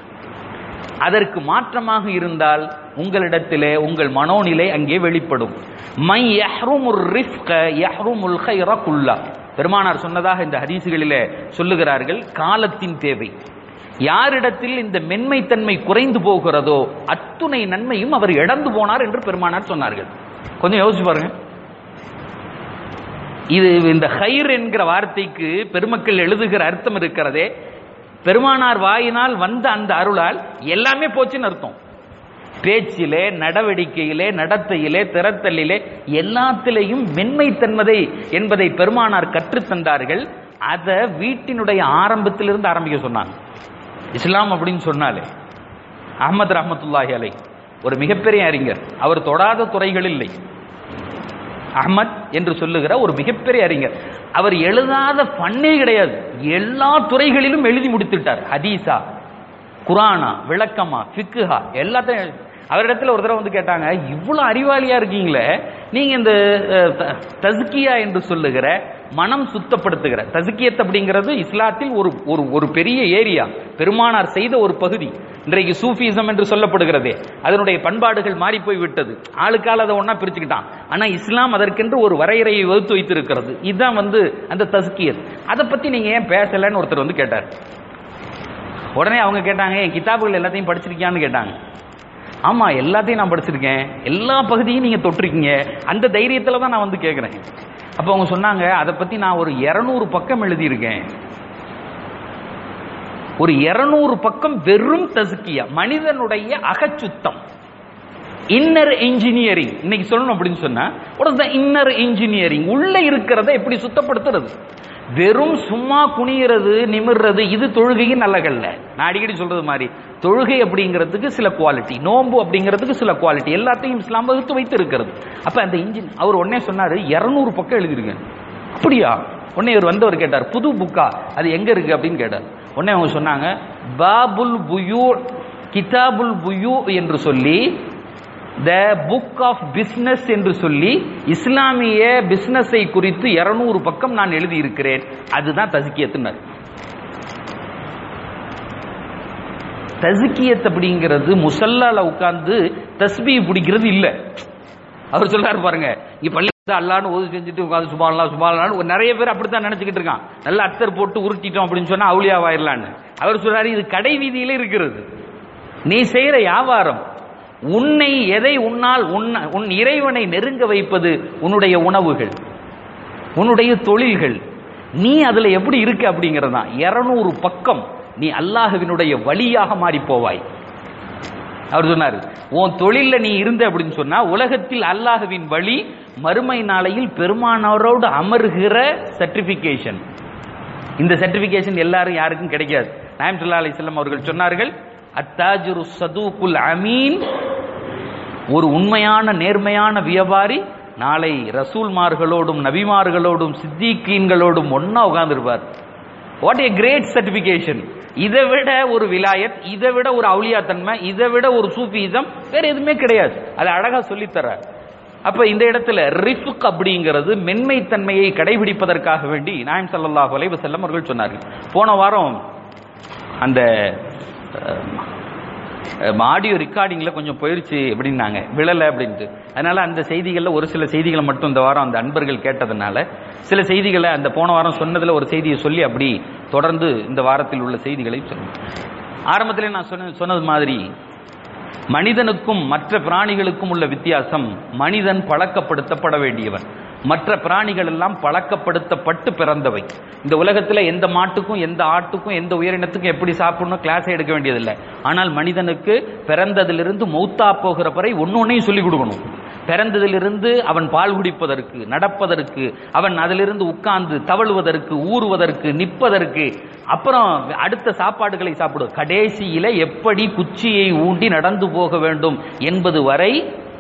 அதற்கு மாற்றமாக இருந்தால் உங்களிடத்திலே உங்கள் மனோநிலை அங்கே வெளிப்படும் மை யஹ்ருமுர் ரிஃப்க யஹ்ருமுல் கைர குல்லா பெருமானார் சொன்னதாக இந்த ஹதீசுகளிலே சொல்லுகிறார்கள் காலத்தின் தேவை யாரிடத்தில் இந்த மென்மைத்தன்மை குறைந்து போகிறதோ அத்துணை நன்மையும் அவர் இழந்து போனார் என்று பெருமானார் சொன்னார்கள் கொஞ்சம் யோசிச்சு பாருங்க இது இந்த ஹைர் என்கிற வார்த்தைக்கு பெருமக்கள் எழுதுகிற அர்த்தம் இருக்கிறதே பெருமானார் வாயினால் வந்த அந்த அருளால் எல்லாமே போச்சுன்னு அர்த்தம் பேச்சிலே நடவடிக்கையிலே நடத்தையிலே திறத்தலிலே எல்லாத்திலேயும் மென்மைத்தன்மதை என்பதை பெருமானார் கற்றுத்தந்தார்கள் அதை வீட்டினுடைய ஆரம்பத்திலிருந்து ஆரம்பிக்க சொன்னாங்க இஸ்லாம் அப்படின்னு சொன்னாலே அஹமது ரஹமத்துல்லாஹி அலை
ஒரு மிகப்பெரிய அறிஞர் அவர் தொடாத துறைகள் இல்லை அஹ்மத் என்று சொல்லுகிற ஒரு மிகப்பெரிய அறிஞர் அவர் எழுதாத பண்ணே கிடையாது எல்லா துறைகளிலும் எழுதி முடித்துட்டார் ஹதீஸா குரானா விளக்கமா ஃபிக்குஹா எல்லாத்தையும் அவரிடத்துல ஒரு தடவை வந்து கேட்டாங்க இவ்வளவு அறிவாளியா இருக்கீங்களே நீங்க இந்த அஹ், த- தஸ்கியா என்று சொல்லுகிற மனம் சுத்தப்படுத்துகிற தஸ்கியத் அப்படிங்கிறது இஸ்லாத்தில் ஒரு ஒரு ஒரு பெரிய ஏரியா பெருமானார் செய்த ஒரு பகுதி இன்றைக்கு சூஃபிசம் என்று சொல்லப்படுகிறதே அதனுடைய பண்பாடுகள் மாறி போய் விட்டது ஆளுக்கால் அதை ஒண்ணா பிரிச்சுக்கிட்டான் ஆனா இஸ்லாம் அதற்கென்று ஒரு வரையறையை வகுத்து வைத்திருக்கிறது இதுதான் வந்து அந்த தஸ்கியத் அதை பத்தி நீங்க ஏன் பேசலன்னு ஒருத்தர் வந்து கேட்டார் உடனே அவங்க கேட்டாங்க என் கிதாபுகள் எல்லாத்தையும் படிச்சிருக்கியான்னு கேட்டாங்க ஆமா எல்லாத்தையும் நான் படிச்சிருக்கேன் எல்லா பகுதியும் நீங்க தொட்டிருக்கீங்க அந்த தைரியத்துல தான் நான் வந்து கேட்கிறேன் அப்ப அவங்க சொன்னாங்க அதை பத்தி நான் ஒரு 200 பக்கம் எழுதியிருக்கேன் ஒரு 200 பக்கம் வெறும் தசுக்கியா மனிதனுடைய அகச்சுத்தம் இன்னர் இன்ஜினியரிங் இன்னைக்கு சொல்லணும் அப்படின்னு சொன்னா what இன்னர் இன்ஜினியரிங் உள்ள இருக்கிறத எப்படி சுத்தப்படுத்துறது வெறும் சும்மா குனிகிறது நிமிர்றது இது தொழுகையின் நல்லகல்ல நான் அடிக்கடி சொல்றது மாதிரி தொழுகை அப்படிங்கிறதுக்கு சில குவாலிட்டி நோன்பு அப்படிங்கிறதுக்கு சில குவாலிட்டி எல்லாத்தையும் இஸ்லாம் வகுத்து வைத்து இருக்கிறது அப்ப அந்த இன்ஜின் அவர் உடனே சொன்னாரு 200 பக்கம் எழுதியிருக்கேன் அப்படியா உடனே இவர் வந்தவர் கேட்டார் புது புக்கா அது எங்க இருக்கு அப்படின்னு கேட்டார் உடனே அவங்க சொன்னாங்க பாபுல் புயூ கிதாபுல் புயூ என்று சொல்லி த புக் ஆஃப் பிசினஸ் என்று சொல்லி இஸ்லாமிய பிசினஸை குறித்து 200 பக்கம் நான் எழுதி இருக்கிறேன் அதுதான் தசிக்கியத்துனர் தசிக்கியத் அப்படிங்கிறது முசல்லால உட்கார்ந்து தஸ்பீ பிடிக்கிறது இல்ல அவர் சொல்றாரு பாருங்க இங்க பள்ளி அல்லான்னு ஓது செஞ்சுட்டு உட்காந்து சுபாலா சுபாலான்னு நிறைய பேர் அப்படித்தான் நினைச்சுக்கிட்டு இருக்கான் நல்லா அத்தர் போட்டு உருட்டிட்டோம் அப்படின்னு சொன்னா அவுளியாவாயிரலான்னு அவர் சொல்றாரு இது கடை வீதியில இருக்கிறது நீ செய்யற வியாபாரம் உன்னை எதை உன்னால் உன்ன- உன் இறைவனை நெருங்க வைப்பது உன்னுடைய உணவுகள் உன்னுடைய தொழில்கள் நீ அதுல எப்படி இருக்க அப்படிங்கறதுதான் 200 பக்கம் நீ அல்லாஹ்வினுடைய வழியாக மாறி போவாய் அவர் சொன்னார் உன் தொழில்ல நீ இருந்த அப்படின்னு சொன்னா உலகத்தில் அல்லாஹ்வின் வழி மறுமை நாளையில் பெருமானவரோடு அமர்கிற சர்டிபிகேஷன் இந்த சர்டிபிகேஷன் எல்லாரும் யாருக்கும் கிடைக்காது நாயம் சொல்லா அலிஸ்லாம் அவர்கள் சொன்னார்கள் அத்தாஜுரு சதூக்குல் அமீன் ஒரு உண்மையான நேர்மையான வியாபாரி நாளை ரசூல்மார்களோடும் நபிமார்களோடும் சித்திகீன்களோடும் ஒன்னா உட்கார்ந்திருப்பார் வாட் ஏ கிரேட் சர்டிபிகேஷன் இதை விட ஒரு விலாயத் இதை விட ஒரு அவுலியா தன்மை இதை விட ஒரு சூஃபிசம் வேற எதுவுமே கிடையாது அதை அழகா சொல்லித்தர்றார் அப்ப இந்த இடத்துல ரிஃப்க் அப்படிங்கிறது மென்மைத்தன்மையை கடைபிடிப்பதற்காக வேண்டி நாயம் ஸல்லல்லாஹு அலைஹி வஸல்லம் அவர்கள் சொன்னார்கள் போன வாரம் அந்த ஆடியோ ரெக்கார்டிங்ல கொஞ்சம் போயிருச்சு அப்படின்னாங்க விழல அப்படின்ட்டு அதனால அந்த செய்திகள்ல ஒரு சில செய்திகளை மட்டும் இந்த வாரம் அந்த அன்பர்கள் கேட்டதுனால சில செய்திகளை அந்த போன வாரம் சொன்னதுல ஒரு செய்தியை சொல்லி அப்படி தொடர்ந்து இந்த வாரத்தில் உள்ள செய்திகளை சொல்லுங்க ஆரம்பத்திலே நான் சொன்ன சொன்னது மாதிரி மனிதனுக்கும் மற்ற பிராணிகளுக்கும் உள்ள வித்தியாசம் மனிதன் பழக்கப்படுத்தப்பட வேண்டியவன் மற்ற பிராணிகள் எல்லாம் பழக்கப்படுத்தப்பட்டு பிறந்தவை இந்த உலகத்துல எந்த மாட்டுக்கும் எந்த ஆட்டுக்கும் எந்த உயிரினத்துக்கும் எப்படி சாப்பிடணும் கிளாஸே எடுக்க வேண்டியதில்லை ஆனால் மனிதனுக்கு பிறந்ததிலிருந்து மௌத்தா போகிற வரை ஒன்னொன்னையும் சொல்லிக் கொடுக்கணும் பிறந்ததிலிருந்து அவன் பால் குடிப்பதற்கு நடப்பதற்கு அவன் அதிலிருந்து உட்கார்ந்து தவழுவதற்கு ஊறுவதற்கு நிற்பதற்கு அப்புறம் அடுத்த சாப்பாடுகளை சாப்பிடுவது கடைசியில எப்படி குச்சியை ஊண்டி நடந்து போக வேண்டும் என்பது வரை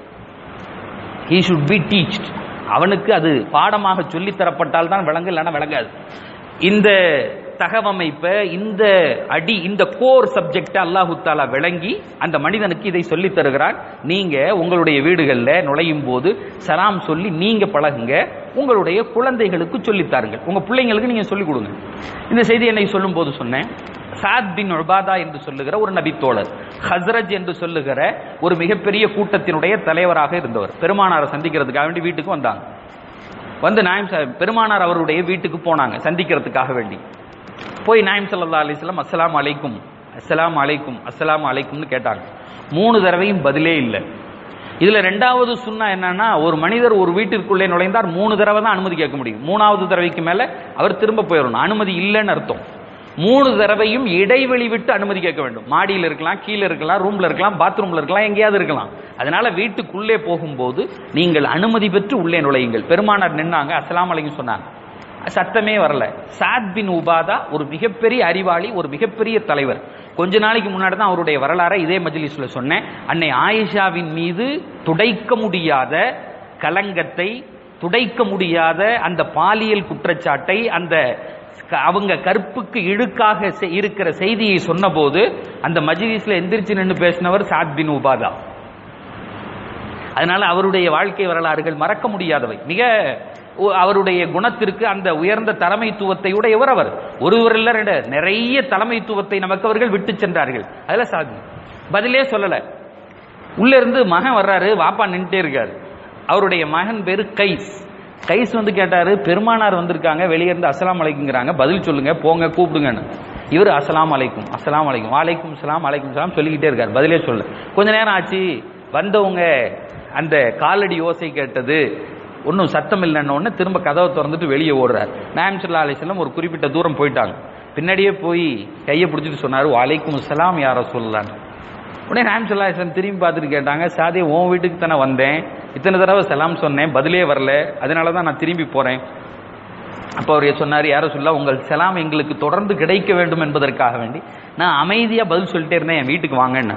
he should be teached அவனுக்கு அது பாடமாக சொல்லித் தரப்பட்டால் தான் விளங்கு இல்லைன்னா விளங்காது இந்த தகவமைப்பை இந்த அடி இந்த கோர் சப்ஜெக்ட் அல்லாஹு தாலா விளங்கி அந்த மனிதனுக்கு இதை சொல்லித் தருகிறான் நீங்க உங்களுடைய வீடுகளில் நுழையும் போது சலாம் சொல்லி நீங்க பழகுங்க உங்களுடைய குழந்தைகளுக்கு சொல்லித் தாருங்கள் உங்க பிள்ளைங்களுக்கு நீங்க சொல்லிக் கொடுங்க இந்த செய்தி என்னை சொல்லும் போது சொன்னேன் சாத் பின் உபாதா என்று சொல்லுகிற ஒரு நபித்தோழர் ஹஸ்ரஜ் என்று சொல்லுகிற ஒரு மிகப்பெரிய கூட்டத்தினுடைய தலைவராக இருந்தவர் பெருமானாரை சந்திக்கிறதுக்காக வேண்டி வீட்டுக்கு வந்தாங்க வந்து நாயம் ச- பெருமானார் அவருடைய வீட்டுக்கு போனாங்க சந்திக்கிறதுக்காக வேண்டி போய் நாயம் ஸல்லல்லாஹு அலைஹி வஸல்லம் அஸ்ஸலாமு அலைக்கும் அஸ்ஸலாமு அலைக்கும் அஸ்ஸலாமு அலைக்கும்னு கேட்டாங்க மூணு தடவையும் பதிலே இல்லை இதுல ரெண்டாவது சுன்னா என்னன்னா ஒரு மனிதர் ஒரு வீட்டிற்குள்ளே நுழைந்தார் மூணு தடவை தான் அனுமதி கேட்க முடியும் மூணாவது தடவைக்கு மேல அவர் திரும்ப போயிடணும் அனுமதி இல்லைன்னு அர்த்தம் மூணு தடவையும் இடைவெளி விட்டு அனுமதி கேட்க வேண்டும் மாடியில் இருக்கலாம் கீழே இருக்கலாம் ரூம்ல இருக்கலாம் பாத்ரூம்ல இருக்கலாம் எங்கேயாவது இருக்கலாம் அதனால வீட்டுக்குள்ளே போகும்போது நீங்கள் அனுமதி பெற்று உள்ளே நுழையுங்கள் பெருமானார் நின்னாங்க அஸ்ஸலாமு அலைக்கும் சொன்னாங்க சத்தமே வரல சாத் பின் உபாதா ஒரு மிகப்பெரிய அறிவாளி ஒரு மிகப்பெரிய தலைவர் கொஞ்ச நாளைக்கு முன்னாடி தான் அவருடைய வரலாறை இதே மஜ்லிஸ்ல சொன்னேன் அன்னை ஆயிஷாவின் மீது துடைக்க முடியாத கலங்கத்தை துடைக்க முடியாத அந்த பாலியல் குற்றச்சாட்டை அந்த க- அவங்க கற்புக்கு இழுக்காக செ- இருக்கிற செய்தியை சொன்னபோது அந்த மஜ்லிஸ்ல எந்திரிச்சு நின்று பேசினவர் சாத் பின் உபாதா அதனால அவருடைய வாழ்க்கை வரலாறுகள் மறக்க முடியாதவை மிக ஒ- அவருடைய குணத்திற்கு அந்த உயர்ந்த தலைமைத்துவத்தை உடையவர் அவர் ஒருவர் இல்ல ரெண்டு நிறைய தலைமைத்துவத்தை நமக்கு அவர்கள் விட்டு சென்றார்கள் அதுல சாதி பதிலே சொல்லல உள்ள இருந்து மகன் வர்றாரு வாப்பா நின்றுட்டே இருக்காரு அவருடைய மகன் பேரு கைஸ் கைஸ் வந்து கேட்டாரு பெருமானார் வந்திருக்காங்க வெளியே இருந்து அஸ்ஸலாமு அலைக்குங்கிறாங்க பதில் சொல்லுங்க போங்க கூப்பிடுங்கன்னு இவர் அஸ்ஸலாமு அலைக்கும் அஸ்ஸலாமு அலைக்கும் வாலைக்கும் சலாம் அலைக்கும் சலாம் சொல்லிக்கிட்டே இருக்காரு பதிலே சொல்ல கொஞ்ச நேரம் ஆச்சு வந்தவங்க அந்த காலடி ஓசை கேட்டது ஒன்றும் சத்தம் இல்லைன்ன உடனே திரும்ப கதவை திறந்துட்டு வெளியே ஓடுறார் நாயம் சல்லா அலிஸ்லாம் ஒரு குறிப்பிட்ட தூரம் போயிட்டாங்க பின்னாடியே போய் கையை பிடிச்சிட்டு சொன்னார் வாலைக்கும் சலாம் யார சொல்லலான்னு உடனே நாயம் சல்லா அலிஸ்லாம் திரும்பி பார்த்துட்டு கேட்டாங்க சாதே உன் வீட்டுக்கு தானே வந்தேன் இத்தனை தடவை சலாம் சொன்னேன் பதிலே வரல அதனால தான் நான் திரும்பி போறேன் அப்போ அவர் சொன்னார் யார சொல்ல உங்கள் சலாம் எங்களுக்கு தொடர்ந்து கிடைக்க வேண்டும் என்பதற்காக வேண்டி நான் அமைதியா பதில் சொல்லிட்டே இருந்தேன் என் வீட்டுக்கு வாங்கன்னு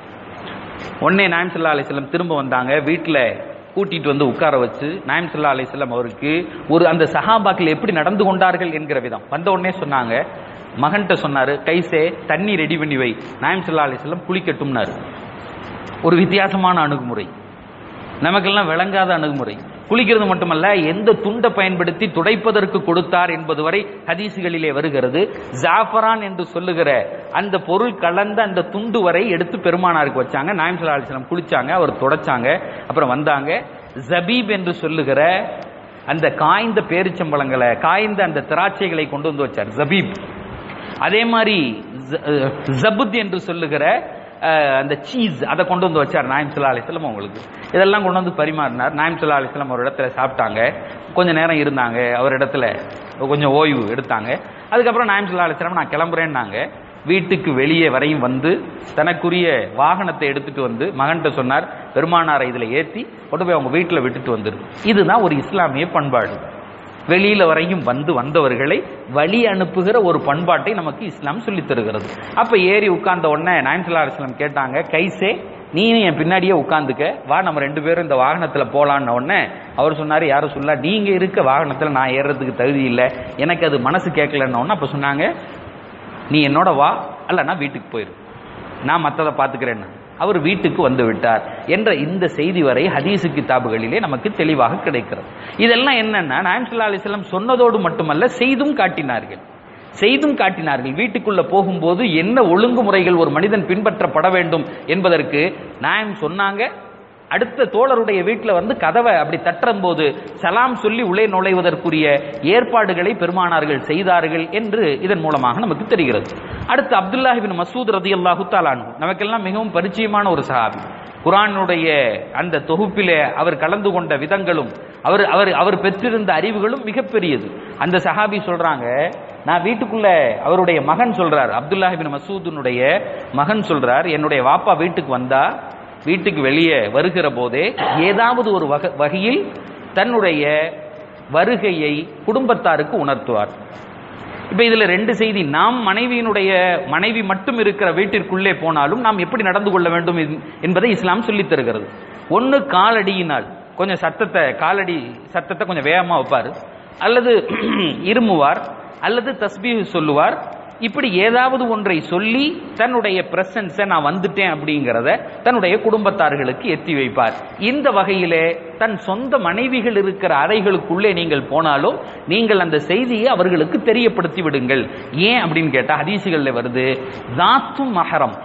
உடனே நாயம் சல்லா அலிஸ்லாம் திரும்ப வந்தாங்க வீட்டில் கூட்டிட்டு வந்து உட்கார வச்சு நாயம் சல்லா அலிஸ்லாம் அவருக்கு ஒரு அந்த சஹாபாக்கள் எப்படி நடந்து கொண்டார்கள் என்கிற விதம் வந்த உடனே சொன்னாங்க மகன்கிட்ட சொன்னாரு கைசே தண்ணி ரெடி பண்ணி வை நாயம் சல்லா அலிஸ்லாம் குளிக்கட்டும்னாரு ஒரு வித்தியாசமான அணுகுமுறை நமக்கெல்லாம் விளங்காத அணுகுமுறை குளிக்கிறது மட்டுமல்ல எந்த துண்டை பயன்படுத்தி துடைப்பதற்கு கொடுத்தார் என்பது வரை ஹதீசுகளிலே வருகிறது ஜாஃபரான் என்று சொல்லுகிற அந்த பொருள் கலந்த அந்த துண்டு வரை எடுத்து பெருமானாருக்கு வச்சாங்க நாயம் சல்லா அலிஸ்லாம் குளிச்சாங்க அவர் துடைச்சாங்க அப்புறம் வந்தாங்க ஜபீப் என்று சொல்லுகிற அந்த காய்ந்த பேரிச்சம்பழங்களை காய்ந்த அந்த திராட்சைகளை கொண்டு வந்து வச்சார் ஜபீப் அதே மாதிரி ஜ- அஹ் ஜபுத் என்று சொல்லுகிற அஹ், அந்த சீஸ் அதை கொண்டு வந்து வச்சார் நாயம் சல்லா அலிஸ்லாம் அவங்களுக்கு இதெல்லாம் கொண்டு வந்து பரிமாறினார் நாயம் சல்லா அலிஸ்லாம் ஒரு இடத்துல சாப்பிட்டாங்க கொஞ்ச நேரம் இருந்தாங்க அவர் இடத்துல கொஞ்சம் ஓய்வு எடுத்தாங்க அதுக்கப்புறம் நாயம் சல்லா அலிஸ்லாம் நான் கிளம்புறேன்னாங்க வீட்டுக்கு வெளியே வரையும் வந்து தனக்குரிய வாகனத்தை எடுத்துட்டு வந்து மகன்கிட்ட சொன்னார் பெருமானாரை இதுல ஏத்தி கொண்டு போய் அவங்க வீட்டுல விட்டுட்டு வந்துரு இதுதான் ஒரு இஸ்லாமிய பண்பாடு வெளியில வரையும் வந்து வந்தவர்களை வழி அனுப்புகிற ஒரு பண்பாட்டை நமக்கு இஸ்லாம் சொல்லித் தருகிறது அப்ப ஏறி உட்கார்ந்த உடனே நாயன்சல்லா அலிஸ்லாம் கேட்டாங்க கைசே நீயும் என் பின்னாடியே உட்காந்துக்க வா நம்ம ரெண்டு பேரும் இந்த வாகனத்துல போலான்ன உடனே அவர் சொன்னாரு யாரும் சொல்ல நீங்க இருக்க வாகனத்துல நான் ஏறுறதுக்கு தகுதி இல்லை எனக்கு அது மனசு கேட்கலன்ன உடனே அப்ப சொன்னாங்க நீ என்னோட வா அல்லனா வீட்டுக்கு போயிரு நான் மற்றதை பார்த்துக்கிறேன்னு அவர் வீட்டுக்கு வந்து விட்டார் என்ற இந்த செய்தி வரை ஹதீசு கிதாபுகளிலே நமக்கு தெளிவாக கிடைக்கிறது இதெல்லாம் என்னன்னா நாயம் சல்லா அலிஸ்லாம் சொன்னதோடு மட்டுமல்ல செய்தும் காட்டினார்கள் செய்தும் காட்டினார்கள் வீட்டுக்குள்ள போகும்போது என்ன ஒழுங்குமுறைகள் ஒரு மனிதன் பின்பற்றப்பட வேண்டும் என்பதற்கு நாயம் சொன்னாங்க அடுத்த தோழருடைய வீட்டில் வந்து கதவை அப்படி தட்டும் போது சலாம் சொல்லி உள்ளே நுழைவதற்குரிய ஏற்பாடுகளை பெருமானார்கள் செய்தார்கள் என்று இதன் மூலமாக நமக்கு தெரிகிறது அடுத்து அப்துல்லாஹிபின் மசூத் ரதி அல்லாஹு தாலானு நமக்கெல்லாம் மிகவும் பரிச்சயமான ஒரு சஹாபி குரானுடைய அந்த தொகுப்பிலே அவர் கலந்து கொண்ட விதங்களும் அவர் அவர் அவர் பெற்றிருந்த அறிவுகளும் மிகப்பெரியது அந்த சஹாபி சொல்றாங்க நான் வீட்டுக்குள்ள அவருடைய மகன் சொல்றார் அப்துல்லாஹிபின் மசூதுனுடைய மகன் சொல்றார் என்னுடைய வாப்பா வீட்டுக்கு வந்தா வீட்டுக்கு வெளியே வருகிற போதே ஏதாவது ஒரு வகை வகையில் தன்னுடைய வருகையை குடும்பத்தாருக்கு உணர்த்துவார் இப்ப இதுல ரெண்டு செய்தி நாம் மனைவியினுடைய மனைவி மட்டும் இருக்கிற வீட்டிற்குள்ளே போனாலும் நாம் எப்படி நடந்து கொள்ள வேண்டும் என்- என்பதை இஸ்லாம் சொல்லித் தருகிறது ஒன்னு காலடியினால் கொஞ்சம் சத்தத்தை காலடி சத்தத்தை கொஞ்சம் வேகமா வைப்பாரு அல்லது இருமுவார் அல்லது தஸ்பீஹ் சொல்லுவார் இப்படி ஏதாவது ஒன்றை சொல்லி தன்னுடைய பிரசன்ஸை நான் வந்துட்டேன் அப்படிங்கிறத தன்னுடைய குடும்பத்தார்களுக்கு எத்தி வைப்பார் இந்த வகையிலே தன் சொந்த மனைவிகள் இருக்கிற அறைகளுக்குள்ளே நீங்கள் போனாலும் நீங்கள் அந்த செய்தியை அவர்களுக்கு தெரியப்படுத்தி விடுங்கள் ஏன் அப்படின்னு கேட்டா ஹதீசுகள்ல வருது தாத்தும் மஹரம்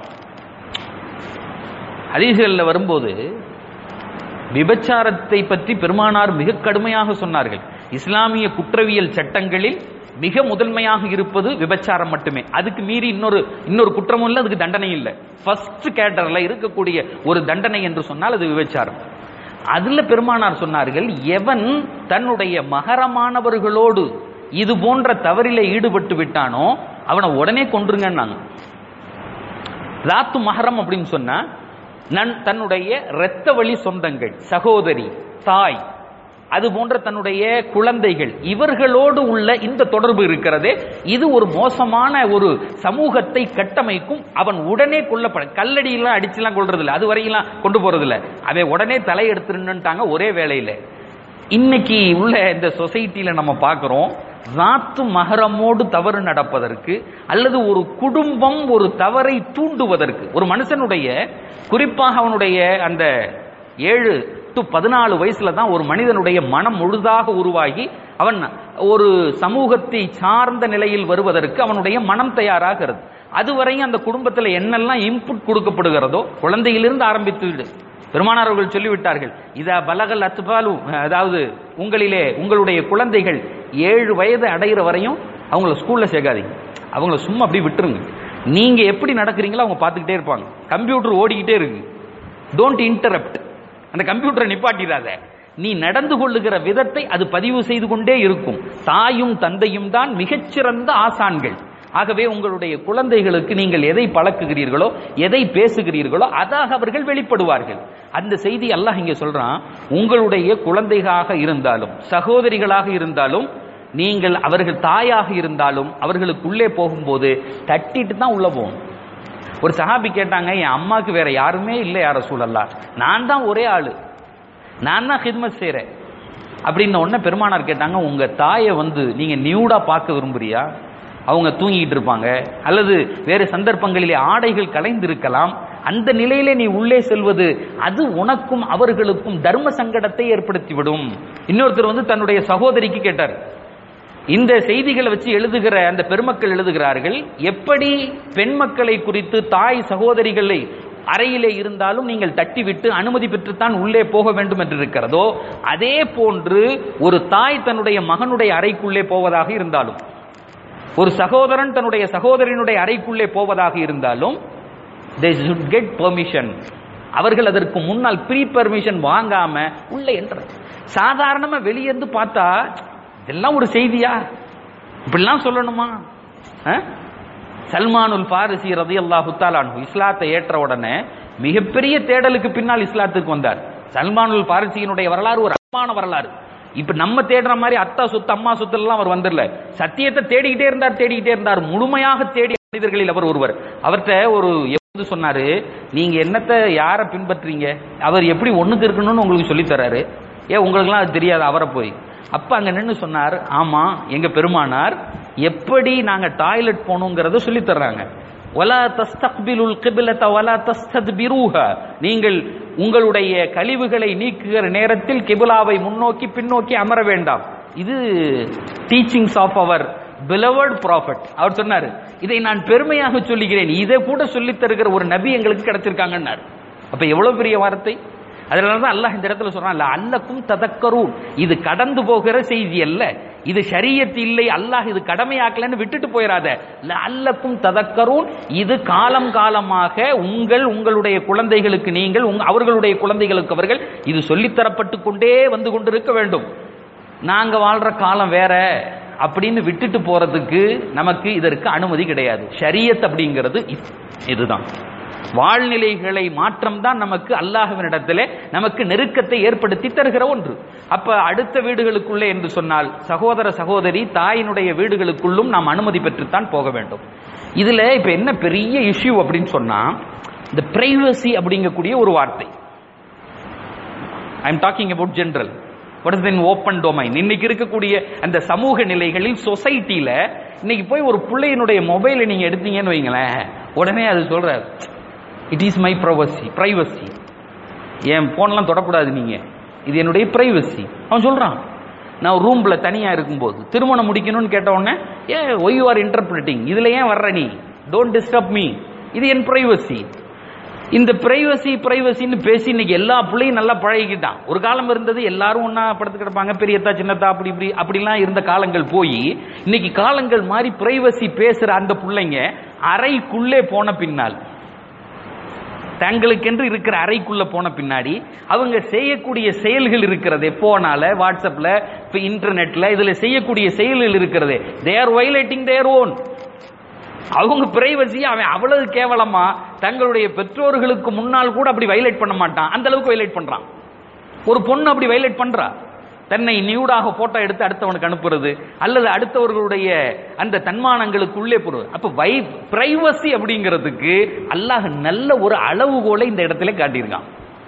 ஹதீசுகள்ல வரும்போது விபச்சாரத்தை பற்றி பெருமானார் மிக கடுமையாக சொன்னார்கள் இஸ்லாமிய குற்றவியல் சட்டங்களில் மிக முதன்மையாக இருப்பது விபச்சாரம் மட்டுமே அதுக்கு மீறி இன்னொரு இன்னொரு குற்றமும் இல்லை அதுக்கு தண்டனை இல்லை ஃபர்ஸ்ட் கேட்டர்ல இருக்கக்கூடிய ஒரு தண்டனை என்று சொன்னால் அது விபச்சாரம் அதுல பெருமானார் சொன்னார்கள் எவன் தன்னுடைய மகரமானவர்களோடு இது போன்ற தவறிலே ஈடுபட்டு விட்டானோ அவனை உடனே கொன்றுங்கன்னாங்க ராத்து மஹரம் அப்படின்னு சொன்னா நன் தன்னுடைய இரத்த வழி சொந்தங்கள் சகோதரி தாய் அது போன்ற தன்னுடைய குழந்தைகள் இவர்களோடு உள்ள இந்த தொடர்பு இருக்கிறதே இது ஒரு மோசமான ஒரு சமூகத்தை கட்டமைக்கும் அவன் உடனே கொல்லப்பட கல்லடியெல்லாம் அடிச்சுலாம் கொள்றது இல்ல அது வரையெல்லாம் கொண்டு போறது இல்ல அவன் உடனே தலை எடுத்துருன்னுட்டாங்க ஒரே வேலையில இன்னைக்கு உள்ள இந்த சொசைட்டில நம்ம பார்க்கிறோம் ராத்து மகரமோடு தவறு நடப்பதற்கு அல்லது ஒரு குடும்பம் ஒரு தவறை தூண்டுவதற்கு ஒரு மனுஷனுடைய குறிப்பாக அவனுடைய அந்த ஏழு டு பதினாலு வயசுல தான் ஒரு மனிதனுடைய மனம் முழுதாக உருவாகி அவன் ஒரு சமூகத்தை சார்ந்த நிலையில் வருவதற்கு அவனுடைய மனம் தயாராகிறது அதுவரையும் அந்த குடும்பத்தில் என்னெல்லாம் இன்புட் கொடுக்கப்படுகிறதோ குழந்தையிலிருந்து ஆரம்பித்து விடு பெருமானார் அவர்கள் சொல்லிவிட்டார்கள் இதா பலகல் அத்துபாலு அதாவது உங்களிலே உங்களுடைய குழந்தைகள் ஏழு வயது அடைகிற வரையும் அவங்கள ஸ்கூல்ல சேர்க்காதீங்க அவங்கள சும்மா அப்படியே விட்டுருங்க நீங்க எப்படி நடக்கிறீங்களோ அவங்க பார்த்துக்கிட்டே இருப்பாங்க கம்ப்யூட்டர் ஓடிக்கிட்டே இருக்கு டோன்ட் இன்டரப்ட் அந்த கம்ப்யூட்டரை நிப்பாட்டிடாத நீ நடந்து கொள்ளுகிற விதத்தை அது பதிவு செய்து கொண்டே இருக்கும் தாயும் தந்தையும் தான் மிகச்சிறந்த ஆசான்கள் ஆகவே உங்களுடைய குழந்தைகளுக்கு நீங்கள் எதை பழக்குகிறீர்களோ எதை பேசுகிறீர்களோ அதாக அவர்கள் வெளிப்படுவார்கள் அந்த செய்தி அல்லாஹ் இங்க சொல்றான் உங்களுடைய குழந்தைகளாக இருந்தாலும் சகோதரிகளாக இருந்தாலும் நீங்கள் அவர்கள் தாயாக இருந்தாலும் அவர்களுக்குள்ளே போகும்போது தட்டிட்டு தான் உள்ள போகணும் ஒரு சஹாபி கேட்டாங்க என் அம்மாவுக்கு வேற யாருமே இல்லை யார சூழல்லா நான் தான் ஒரே ஆளு நான் தான் ஹித்மத் செய்றேன் அப்படின்னு உடனே பெருமானார் கேட்டாங்க உங்க தாயை வந்து நீங்க நியூடா பார்க்க விரும்புறியா அவங்க தூங்கிட்டு இருப்பாங்க அல்லது வேறு சந்தர்ப்பங்களிலே ஆடைகள் கலைந்திருக்கலாம் அந்த நிலையிலே நீ உள்ளே செல்வது அது உனக்கும் அவர்களுக்கும் தர்ம சங்கடத்தை ஏற்படுத்திவிடும் இன்னொருத்தர் வந்து தன்னுடைய சகோதரிக்கு கேட்டார் இந்த செய்திகளை வச்சு எழுதுகிற அந்த பெருமக்கள் எழுதுகிறார்கள் எப்படி பெண் மக்களை குறித்து தாய் சகோதரிகளை அறையிலே இருந்தாலும் நீங்கள் தட்டிவிட்டு அனுமதி பெற்றுத்தான் உள்ளே போக வேண்டும் என்று இருக்கிறதோ அதே போன்று ஒரு தாய் தன்னுடைய மகனுடைய அறைக்குள்ளே போவதாக இருந்தாலும் ஒரு சகோதரன் தன்னுடைய சகோதரனுடைய அறைக்குள்ளே போவதாக இருந்தாலும் they should get permission அவர்கள் அதற்கு முன்னால் ப்ரீ பர்மிஷன் வாங்காம உள்ள என்ற சாதாரணமா வெளியேந்து பார்த்தா இதெல்லாம் ஒரு செய்தியா இப்படிலாம் சொல்லணுமா அஹ்? சல்மானுல் பாரிசி ரதி அல்லாஹு தாலானு இஸ்லாத்தை ஏற்ற உடனே மிகப்பெரிய தேடலுக்கு பின்னால் இஸ்லாத்துக்கு வந்தார் சல்மானுல் பாரிசியினுடைய வரலாறு ஒரு அன்பான வரலாறு இப்ப நம்ம தேடுற மாதிரி அத்தா சொத்து அம்மா சொத்து எல்லாம் அவர் வந்துடல சத்தியத்தை தேடிக்கிட்டே இருந்தார் தேடிக்கிட்டே இருந்தார் முழுமையாக தேடிய மனிதர்களில் அவர் ஒருவர் அவர்கிட்ட ஒரு எப்போது சொன்னாரு நீங்க என்னத்தை யாரை பின்பற்றீங்க அவர் எப்படி ஒண்ணுக்கு இருக்கணும்னு உங்களுக்கு சொல்லி தராரு ஏன் உங்களுக்குலாம் அது தெரியாது அவரை போய் அப்ப அங்க நின்னு சொன்னார் ஆமா எங்க பெருமானார் எப்படி நாங்க டாய்லெட் போகணுங்கிறத சொல்லி தர்றாங்க வலா தஸ்தக்பிலுல் கிபிலத வலா தஸ்தத்பிரூஹ நீங்கள் உங்களுடைய கழிவுகளை நீக்குகிற நேரத்தில் கிபிலாவை முன்னோக்கி பின்னோக்கி அமர வேண்டாம் இது டீச்சிங்ஸ் ஆஃப் அவர் பிலவர்ட் ப்ராஃபட் அவர் சொன்னாரு இதை நான் பெருமையாக சொல்லுகிறேன் இதை கூட சொல்லித் தருகிற ஒரு நபி எங்களுக்கு கிடைச்சிருக்காங்கன்னார் அப்ப எவ்வளவு பெரிய வார்த்தை அதனால தான் அல்லாஹ் இந்த இடத்துல சொல்றான் அல்லக்கும் ததக்கரூன் இது கடந்து போகிற செய்தி அல்ல இது ஷரியத் இல்லை அல்லாஹ் இது கடமையாக்கலன்னு விட்டுட்டு போயிடாத அல்லக்கும் ததக்கரூன் இது காலம் காலமாக உங்கள் உங்களுடைய குழந்தைகளுக்கு நீங்கள் உங்க அவர்களுடைய குழந்தைகளுக்கு அவர்கள் இது சொல்லித்தரப்பட்டு கொண்டே வந்து கொண்டிருக்க வேண்டும் நாங்க வாழ்ற காலம் வேற அப்படின்னு விட்டுட்டு போறதுக்கு நமக்கு இதற்கு அனுமதி கிடையாது ஷரியத் அப்படிங்கிறது இது- இதுதான் வாழ்நிலைகளை மாற்றம் தான் நமக்கு அல்லாஹ்வினிடத்திலே நமக்கு நெருக்கத்தை ஏற்படுத்தி தருகிற ஒன்று அப்ப அடுத்த வீடுகளுக்குள்ளே என்று சொன்னால் சகோதர சகோதரி தாயினுடைய வீடுகளுக்குள்ளும் நாம் அனுமதி பெற்றுத்தான் போக வேண்டும் இதுல இப்ப என்ன பெரிய இஷ்யூ அப்படின்னு சொன்னா இந்த பிரைவசி அப்படிங்கக்கூடிய ஒரு வார்த்தை I am talking about general what is then open domain இன்னைக்கு இருக்கக்கூடிய அந்த சமூக நிலைகளில் சொசைட்டில இன்னைக்கு போய் ஒரு பிள்ளையினுடைய மொபைலை நீங்க எடுத்தீங்கன்னு வைங்களேன் உடனே அது சொல்றாரு it is my privacy privacy என் போன்லாம் தொடக்கூடாது நீங்க இது என்னுடைய பிரைவசி அவன் சொல்றான் நான் ரூம்ல தனியா இருக்கும்போது திருமணம் முடிக்கணும்னு கேட்ட உடனே ஏ ஒய் யூ ஆர் இன்டர்பிரிட்டிங் இதுல ஏன் வர்ற நீ டோன்ட் டிஸ்டர்ப் மீ இது என் பிரைவசி இந்த பிரைவசி பிரைவசின்னு பேசி இன்னைக்கு எல்லா பிள்ளையும் நல்லா பழகிக்கிட்டான் ஒரு காலம் இருந்தது எல்லாரும் ஒண்ணா படுத்து கிடப்பாங்க பெரியத்தா சின்னத்தா அப்படி இப்படி அப்படிலாம் இருந்த காலங்கள் போய் இன்னைக்கு காலங்கள் மாதிரி பிரைவசி பேசுற அந்த பிள்ளைங்க அறைக்குள்ளே போன பின்னால் தங்களுக்கென்று இருக்கிற அறைக்குள்ள போன பின்னாடி அவங்க செய்யக்கூடிய செயல்கள் இருக்கிறதே போனால வாட்ஸ்அப்ல இப்ப இன்டர்நெட்ல இதுல செய்யக்கூடிய செயல்கள் இருக்கிறதே they are violating their own அவங்க பிரைவசி அவன் அவ்வளவு கேவலமா தங்களுடைய பெற்றோர்களுக்கு முன்னால் கூட அப்படி வயலேட் பண்ண மாட்டான் அந்த அளவுக்கு வயலேட் பண்றான் ஒரு பொண்ணு அப்படி வயலேட் பண்றா தன்னை நியூடாக போட்டோ எடுத்து அடுத்தவனுக்கு அனுப்புறது அல்லது அடுத்தவர்களுடைய அந்த தன்மானங்களுக்குள்ளே போறது அப்ப வை பிரைவசி அப்படிங்கிறதுக்கு அல்லாஹ் நல்ல ஒரு அளவுகோலை இந்த இடத்துல காட்டியிருக்கான்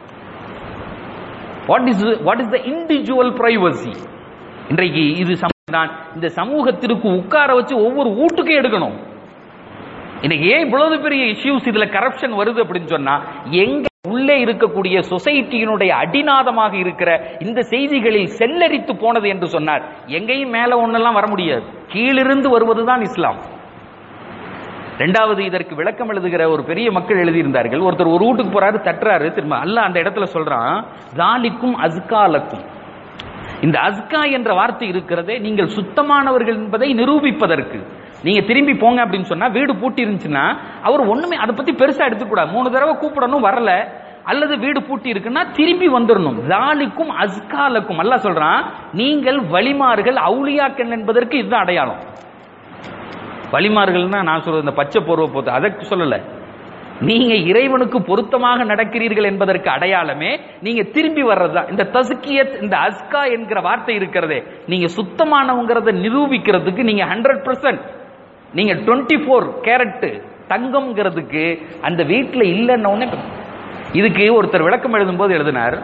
what is what is the individual privacy இன்றைக்கு இது சமூகம் தான் இந்த சமூகத்திற்கு உட்கார வச்சு ஒவ்வொரு வீட்டுக்கும் எடுக்கணும் இன்னைக்கு ஏன் இவ்வளவு பெரிய இஷ்யூஸ் இதுல கரப்ஷன் வருது அப்படின்னு சொன்னா எங்க உள்ளே இருக்கக்கூடிய சொசைட்டியினுடைய அடிநாதமாக இருக்கிற இந்த செய்திகளில் செல்லரித்து போனது என்று சொன்னார் எங்கேயும் மேல ஒன்னெல்லாம் வர முடியாது கீழிருந்து வருவதுதான் இஸ்லாம் ரெண்டாவது இதற்கு விளக்கம் எழுதுகிற ஒரு பெரிய மக்கள் எழுதியிருந்தார்கள் ஒருத்தர் ஒரு வீட்டுக்கு போறாரு தட்டுறாரு திரும்ப அல்ல அந்த இடத்துல சொல்றான் ஜாலிக்கும் அஸ்காலக்கும் இந்த அஸ்கா என்ற வார்த்தை இருக்கிறதே நீங்கள் சுத்தமானவர்கள் என்பதை நிரூபிப்பதற்கு நீங்க திரும்பி போங்க அப்படின்னு சொன்னா வீடு பூட்டி இருந்துச்சுன்னா அவர் ஒண்ணுமே அதை பத்தி பெருசா எடுத்துக்கூடாது மூணு தடவை கூப்பிடணும் வரல அல்லது வீடு பூட்டி இருக்குன்னா திரும்பி வந்துடணும் ஜாலிக்கும் அஸ்காலக்கும் அல்ல சொல்றான் நீங்கள் வழிமார்கள் அவுளியாக்கள் என்பதற்கு இதுதான் அடையாளம் வழிமார்கள்னா நான் சொல்றது இந்த பச்சை போர்வை போத்து அதற்கு சொல்லல நீங்க இறைவனுக்கு பொருத்தமாக நடக்கிறீர்கள் என்பதற்கு அடையாளமே நீங்க திரும்பி வர்றதுதான் இந்த தசுக்கியத் இந்த அஸ்கா என்கிற வார்த்தை இருக்கிறதே நீங்க சுத்தமானவங்கிறத நிரூபிக்கிறதுக்கு நீங்க ஹண்ட்ரட் பர்சன்ட் நீங்க டுவெண்ட்டி ஃபோர் கேரட் தங்கம்ங்கிறதுக்கு அந்த வீட்டில் இல்லைன்ன உடனே இதுக்கு ஒருத்தர் விளக்கம் எழுதும் போது எழுதினார்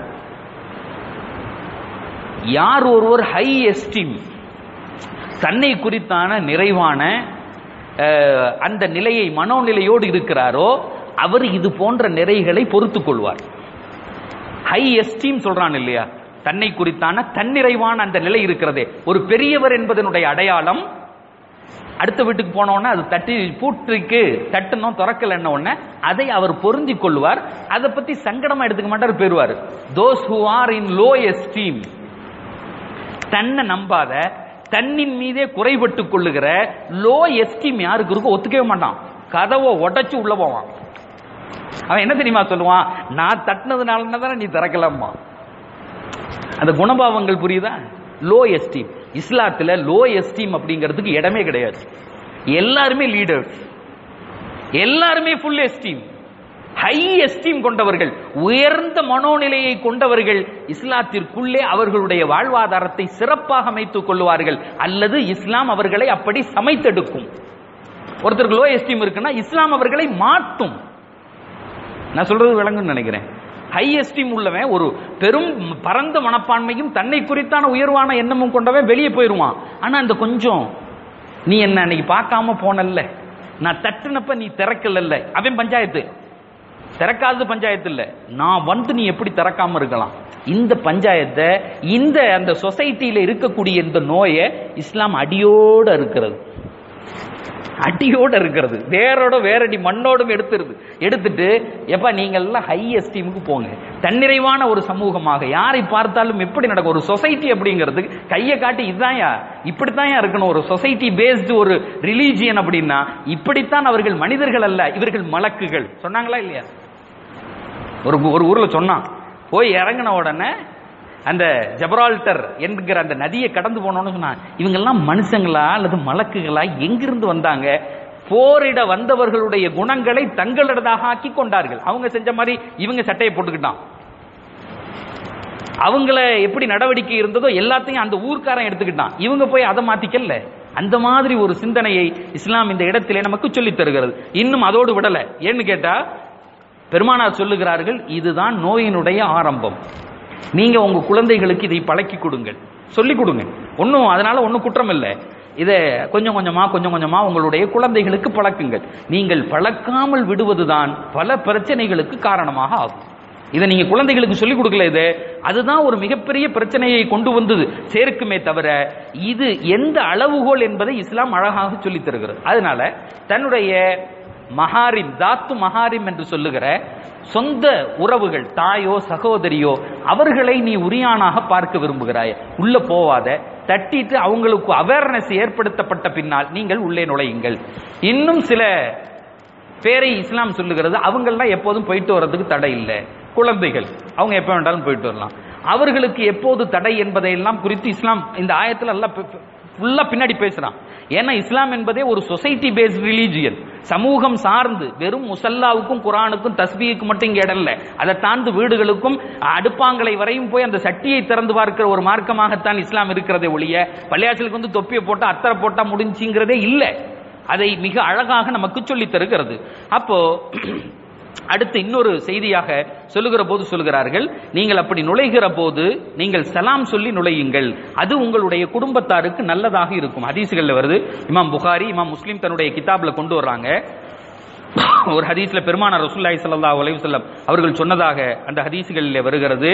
யார் ஒருவர் ஹை எஸ்டீம் தன்னை குறித்தான நிறைவான அஹ், அந்த நிலையை மனோநிலையோடு இருக்கிறாரோ அவர் இது போன்ற நிறைகளை பொறுத்துக் கொள்வார் ஹை எஸ்டீம் சொல்றான் இல்லையா தன்னை குறித்தான தன்னிறைவான அந்த நிலை இருக்கிறதே ஒரு பெரியவர் என்பதனுடைய அடையாளம் அடுத்த வீட்டுக்கு போன உடனே அது தட்டி பூட்டுக்கு தட்டணும் திறக்கலன்ன உடனே அதை அவர் பொருந்தி கொள்வார் அதை பத்தி சங்கடமா எடுத்துக்க மாட்டார் போயிருவார் those who are in low esteem தன்னை நம்பாத தன்னின் மீதே குறைபட்டு கொள்ளுகிற லோ எஸ்டீம் யாருக்கு இருக்கோ ஒத்துக்கவே மாட்டான் கதவை உடைச்சு உள்ள போவான் அவன் என்ன தெரியுமா சொல்லுவான் நான் தட்டினதுனால தானே நீ திறக்கலாமா அந்த குணபாவங்கள் புரியுதா லோ எஸ்டீம் இஸ்லாத்துல லோ எஸ்டீம் அப்படிங்கிறதுக்கு இடமே கிடையாது எல்லாருமே லீடர்ஸ் எல்லாருமே ஃபுல் எஸ்டீம் ஹை எஸ்டீம் கொண்டவர்கள் உயர்ந்த மனோநிலையை கொண்டவர்கள் இஸ்லாத்திற்குள்ளே அவர்களுடைய வாழ்வாதாரத்தை சிறப்பாக அமைத்துக் கொள்வார்கள் அல்லது இஸ்லாம் அவர்களை அப்படி சமைத்தெடுக்கும் ஒருத்தருக்கு லோ எஸ்டீம் இருக்குன்னா இஸ்லாம் அவர்களை மாற்றும் நான் சொல்றது விளங்குன்னு நினைக்கிறேன் ஹை எஸ்டீம் உள்ளவன் ஒரு பெரும் பரந்த மனப்பான்மையும் தன்னை குறித்தான உயர்வான எண்ணமும் கொண்டவன் வெளியே போயிருவான் ஆனா அந்த கொஞ்சம் நீ என்ன அன்னைக்கு பார்க்காம போனல்ல நான் தட்டுனப்ப நீ திறக்கல அவன் பஞ்சாயத்து திறக்காதது பஞ்சாயத்து இல்ல நான் வந்து நீ எப்படி திறக்காம இருக்கலாம் இந்த பஞ்சாயத்தை இந்த அந்த சொசைட்டியில இருக்கக்கூடிய இந்த நோயை இஸ்லாம் அடியோட இருக்கிறது அடியோட இருக்கிறது வேரோட வேரடி மண்ணோடும் எடுத்துருது எடுத்துட்டு எப்ப நீங்க எல்லாம் ஹை எஸ்டீமுக்கு போங்க தன்னிறைவான ஒரு சமூகமாக யாரை பார்த்தாலும் எப்படி நடக்கும் ஒரு சொசைட்டி அப்படிங்கிறது கையை காட்டி இதுதான்யா இப்படித்தான் இருக்கணும் ஒரு சொசைட்டி பேஸ்டு ஒரு ரிலீஜியன் அப்படின்னா இப்படித்தான் அவர்கள் மனிதர்கள் அல்ல இவர்கள் மலக்குகள் சொன்னாங்களா இல்லையா ஒரு ஒரு ஊர்ல சொன்னான் போய் இறங்கின உடனே அந்த ஜபரால்டர் என்கிற அந்த நதியை கடந்து போனோம்னு சொன்னா இவங்கெல்லாம் மனுஷங்களா அல்லது மலக்குகளா எங்கிருந்து வந்தாங்க போரிட வந்தவர்களுடைய குணங்களை தங்களதாக ஆக்கி கொண்டார்கள் அவங்க செஞ்ச மாதிரி இவங்க சட்டையை போட்டுக்கிட்டான் அவங்கள எப்படி நடவடிக்கை இருந்ததோ எல்லாத்தையும் அந்த ஊர்க்காரன் எடுத்துக்கிட்டான் இவங்க போய் அதை மாத்திக்கல அந்த மாதிரி ஒரு சிந்தனையை இஸ்லாம் இந்த இடத்திலே நமக்கு சொல்லித் தருகிறது இன்னும் அதோடு விடல ஏன்னு கேட்டா பெருமானார் சொல்லுகிறார்கள் இதுதான் நோயினுடைய ஆரம்பம் நீங்க உங்க குழந்தைகளுக்கு இதை பழக்கி கொடுங்கள் சொல்லி கொடுங்க ஒன்றும் அதனால ஒன்றும் குற்றம் இல்லை இதை கொஞ்சம் கொஞ்சமா கொஞ்சம் கொஞ்சமா உங்களுடைய குழந்தைகளுக்கு பழக்குங்கள் நீங்கள் பழக்காமல் விடுவதுதான் பல பிரச்சனைகளுக்கு காரணமாக ஆகும் இதை நீங்க குழந்தைகளுக்கு சொல்லிக் கொடுக்கல இது அதுதான் ஒரு மிகப்பெரிய பிரச்சனையை கொண்டு வந்தது சேர்க்குமே தவிர இது எந்த அளவுகோல் என்பதை இஸ்லாம் அழகாக சொல்லித் தருகிறது அதனால தன்னுடைய மகாரிம் தாத்து மகாரிம் என்று சொல்லுகிற சொந்த உறவுகள் தாயோ சகோதரியோ அவர்களை நீ உரியானாக பார்க்க விரும்புகிறாய் உள்ள போவாத தட்டிட்டு அவங்களுக்கு அவேர்னஸ் ஏற்படுத்தப்பட்ட பின்னால் நீங்கள் உள்ளே நுழையுங்கள் இன்னும் சில பேரை இஸ்லாம் சொல்லுகிறது அவங்கெல்லாம் எப்போதும் போயிட்டு வர்றதுக்கு தடை இல்லை குழந்தைகள் அவங்க எப்போ வேண்டாலும் போயிட்டு வரலாம் அவர்களுக்கு எப்போது தடை என்பதையெல்லாம் குறித்து இஸ்லாம் இந்த ஆயத்தில் எல்லாம் ஃபுல்லா பின்னாடி பேசுறான் ஏன்னா இஸ்லாம் என்பதே ஒரு சொசைட்டி பேஸ்ட் ரிலீஜியன் சமூகம் சார்ந்து வெறும் முசல்லாவுக்கும் குரானுக்கும் தஸ்பீக்கு மட்டும் இங்க இடம் இல்ல அதை தாழ்ந்து வீடுகளுக்கும் அடுப்பாங்களை வரையும் போய் அந்த சட்டியை திறந்து பார்க்கிற ஒரு மார்க்கமாகத்தான் இஸ்லாம் இருக்கிறதே ஒழிய பள்ளியாச்சலுக்கு வந்து தொப்பியை போட்டா அத்தரை போட்டா முடிஞ்சுங்கிறதே இல்லை அதை மிக அழகாக நமக்கு சொல்லித் தருகிறது அப்போ அடுத்து இன்னொரு செய்தியாக சொல்லுகிற போது சொல்கிறார்கள் நீங்கள் அப்படி நுழைகிற போது நீங்கள் சலாம் சொல்லி நுழையுங்கள் அது உங்களுடைய குடும்பத்தாருக்கு நல்லதாக இருக்கும் ஹதீசுகள்ல வருது இமாம் புகாரி இமாம் முஸ்லீம் தன்னுடைய கிதாப்ல கொண்டு வர்றாங்க ஒரு ஹதீஸ்ல பெருமானார் ரசூலுல்லாஹி ஸல்லல்லாஹு அலைஹி வஸல்லம் அவர்கள் சொன்னதாக அந்த ஹதீசுகளில் வருகிறது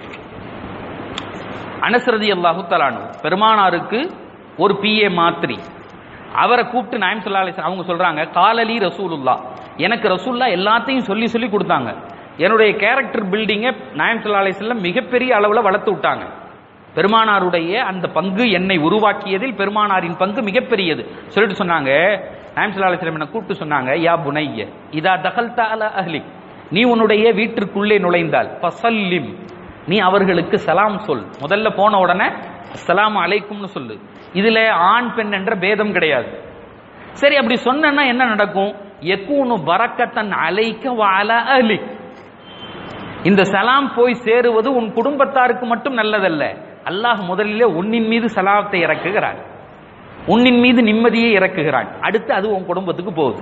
அனஸ்ரதி அல்லாஹு தலானு பெருமானாருக்கு ஒரு பிஏ மாத்திரி அவரை கூப்பிட்டு நாயம் சொல்லா அலிஸ் அவங்க சொல்றாங்க காலலி ரசூலுல்லா எனக்கு ரசூல்லா எல்லாத்தையும் சொல்லி சொல்லி கொடுத்தாங்க என்னுடைய கேரக்டர் பில்டிங்கை நாயம் சொல்லா அலிஸ்லாம் மிகப்பெரிய அளவில் வளர்த்து விட்டாங்க பெருமானாருடைய அந்த பங்கு என்னை உருவாக்கியதில் பெருமானாரின் பங்கு மிகப்பெரியது சொல்லிட்டு சொன்னாங்க நாயம் சொல்லா அலிஸ்லாம் என்ன கூப்பிட்டு சொன்னாங்க யா புனைய இதா தகல் அல அஹ்லி நீ உன்னுடைய வீட்டிற்குள்ளே நுழைந்தால் பசல்லிம் நீ அவர்களுக்கு சலாம் சொல் முதல்ல போன உடனே அஸ்ஸலாமு அலைக்கும்னு சொல்லு இதுல ஆண் பெண் என்ற பேதம் கிடையாது சரி அப்படி சொன்னா என்ன நடக்கும் எக்கூனு பரக்கத்தன் அலைக்க வால அலி இந்த சலாம் போய் சேருவது உன் குடும்பத்தாருக்கு மட்டும் நல்லதல்ல அல்லாஹ் முதலிலே உன்னின் மீது சலாத்தை இறக்குகிறான் உன்னின் மீது நிம்மதியை இறக்குகிறான் அடுத்து அது உன் குடும்பத்துக்கு போகுது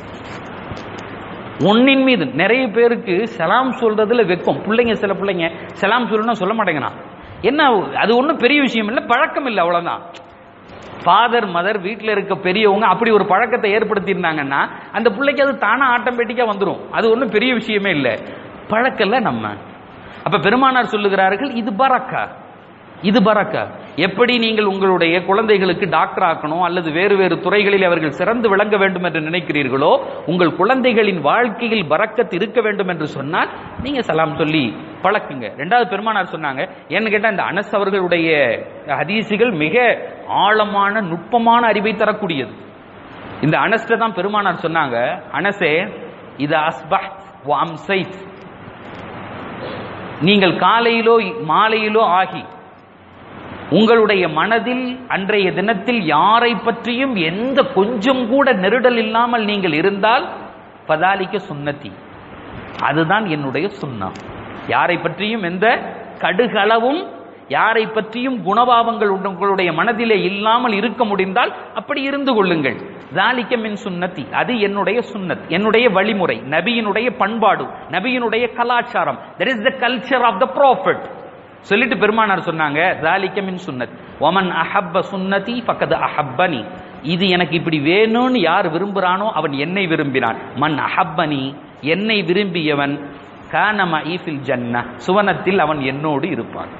உன்னின் மீது நிறைய பேருக்கு சலாம் சொல்றதுல வெக்கம் பிள்ளைங்க சில பிள்ளைங்க சலாம் சொல்லணும்னா சொல்ல மாட்டேங்கிறான் என்ன அது ஒன்றும் பெரிய விஷயம் இல்லை பழக்கம் இல்லை அவ்வளவுதான் ஃபாதர் மதர் வீட்டில் இருக்க பெரியவங்க அப்படி ஒரு பழக்கத்தை ஏற்படுத்தியிருந்தாங்கன்னா அந்த பிள்ளைக்கு அது தானா ஆட்டோமேட்டிக்கா வந்துடும் அது ஒன்றும் பெரிய விஷயமே இல்லை பழக்கல நம்ம அப்ப பெருமானார் சொல்லுகிறார்கள் இது பரக்கா இது பரக்கா எப்படி நீங்கள் உங்களுடைய குழந்தைகளுக்கு டாக்டர் ஆக்கணும் அல்லது வேறு வேறு துறைகளில் அவர்கள் சிறந்து விளங்க வேண்டும் என்று நினைக்கிறீர்களோ உங்கள் குழந்தைகளின் வாழ்க்கையில் பரக்கத் இருக்க வேண்டும் என்று சொன்னால் நீங்க சலாம் சொல்லி பழக்குங்க ரெண்டாவது பெருமானார் சொன்னாங்க ஏன்னு கேட்டா இந்த அனஸ் அவர்களுடைய ஹதீசுகள் மிக ஆழமான நுட்பமான அறிவை தரக்கூடியது இந்த அனஸ்ட தான் பெருமானார் சொன்னாங்க அனசே இது அஸ்பஹ் அம்சைத் நீங்கள் காலையிலோ மாலையிலோ ஆகி உங்களுடைய மனதில் அன்றைய தினத்தில் யாரை பற்றியும் எந்த கொஞ்சம் கூட நெருடல் இல்லாமல் நீங்கள் இருந்தால் பதாலிக்க சுன்னத்தி அதுதான் என்னுடைய சுண்ணா யாரை பற்றியும் எந்த கடுகளவும் யாரை பற்றியும் குணபாவங்கள் உங்களுடைய மனதிலே இல்லாமல் இருக்க முடிந்தால் அப்படி இருந்து கொள்ளுங்கள் ஜாலிக்க மின் சுன்னத்தி அது என்னுடைய சுன்னத் என்னுடைய வழிமுறை நபியினுடைய பண்பாடு நபியினுடைய கலாச்சாரம் that is the culture of the prophet சொல்லிட்டு பெருமானார் சொன்னாங்க ஜாலிக்க மின் சுன்னத் ஒமன் அஹப்ப சுன்னதி பக்கது அஹப்பனி இது எனக்கு இப்படி வேணும்னு யார் விரும்புறானோ அவன் என்னை விரும்பினான் மன் அஹப்பனி என்னை விரும்பியவன் கானம ஈஃபில் ஜன்ன சுவனத்தில் அவன் என்னோடு இருப்பான்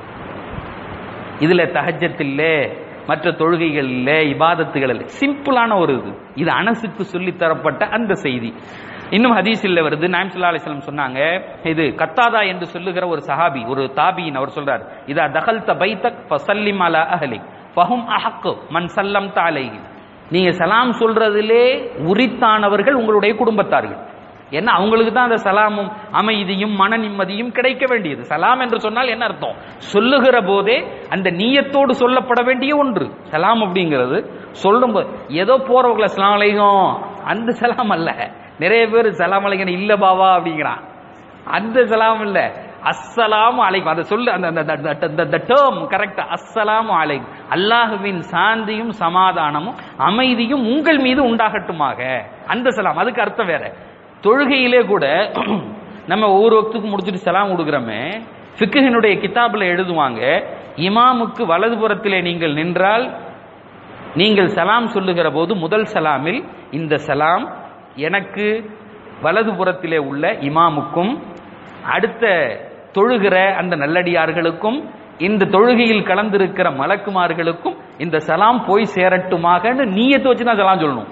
இதுல தஹஜத்தில் மற்ற தொழுகைகள் இல்ல இபாதத்துகள் இல்லை சிம்பிளான ஒரு இது இது அனசுக்கு சொல்லி தரப்பட்ட அந்த செய்தி இன்னும் ஹதீஸில் வருது நாயம் சுல்லா அலிஸ்லாம் சொன்னாங்க இது கத்தாதா என்று சொல்லுகிற ஒரு சஹாபி ஒரு தாபியின் அவர் சொல்றார் இதா தகல் த பைத்தக் ஃபசல்லிம் அலா அஹலி ஃபஹும் அஹக்கு மன் சல்லம் தாலைஹி நீங்க சலாம் சொல்றதிலே உரித்தானவர்கள் உங்களுடைய குடும்பத்தார்கள் ஏன்னா அவங்களுக்கு தான் அந்த சலாமும் அமைதியும் மன நிம்மதியும் கிடைக்க வேண்டியது சலாம் என்று சொன்னால் என்ன அர்த்தம் சொல்லுகிற போதே அந்த நீயத்தோடு சொல்லப்பட வேண்டிய ஒன்று சலாம் அப்படிங்கிறது சொல்லும் போது ஏதோ போறவங்கள சலாம் அலைக்கும் அந்த சலாம் அல்ல நிறைய பேர் சலாம் அலைக்கணும் இல்ல பாவா அப்படிங்கிறான் அந்த சலாம் இல்ல அஸ்ஸலாம் அலைக்கும் அதை சொல்லு அந்த டேர்ம் கரெக்டா அஸ்ஸலாம் அலைக்கும் அல்லாஹுவின் சாந்தியும் சமாதானமும் அமைதியும் உங்கள் மீது உண்டாகட்டுமாக அந்த சலாம் அதுக்கு அர்த்தம் வேற தொழுகையிலே கூட நம்ம ஒவ்வொரு வக்துக்கு முடிச்சுட்டு சலாம் கொடுக்குறோமே ஃபிக்குஹினுடைய கிதாபில் எழுதுவாங்க இமாமுக்கு வலதுபுறத்திலே நீங்கள் நின்றால் நீங்கள் சலாம் சொல்லுகிற போது முதல் சலாமில் இந்த சலாம் எனக்கு வலதுபுறத்திலே உள்ள இமாமுக்கும் அடுத்த தொழுகிற அந்த நல்லடியார்களுக்கும் இந்த தொழுகையில் கலந்திருக்கிற மலக்குமார்களுக்கும் இந்த சலாம் போய் சேரட்டுமாகன்னு நீயத்தை வச்சு தான் சலாம் சொல்லணும்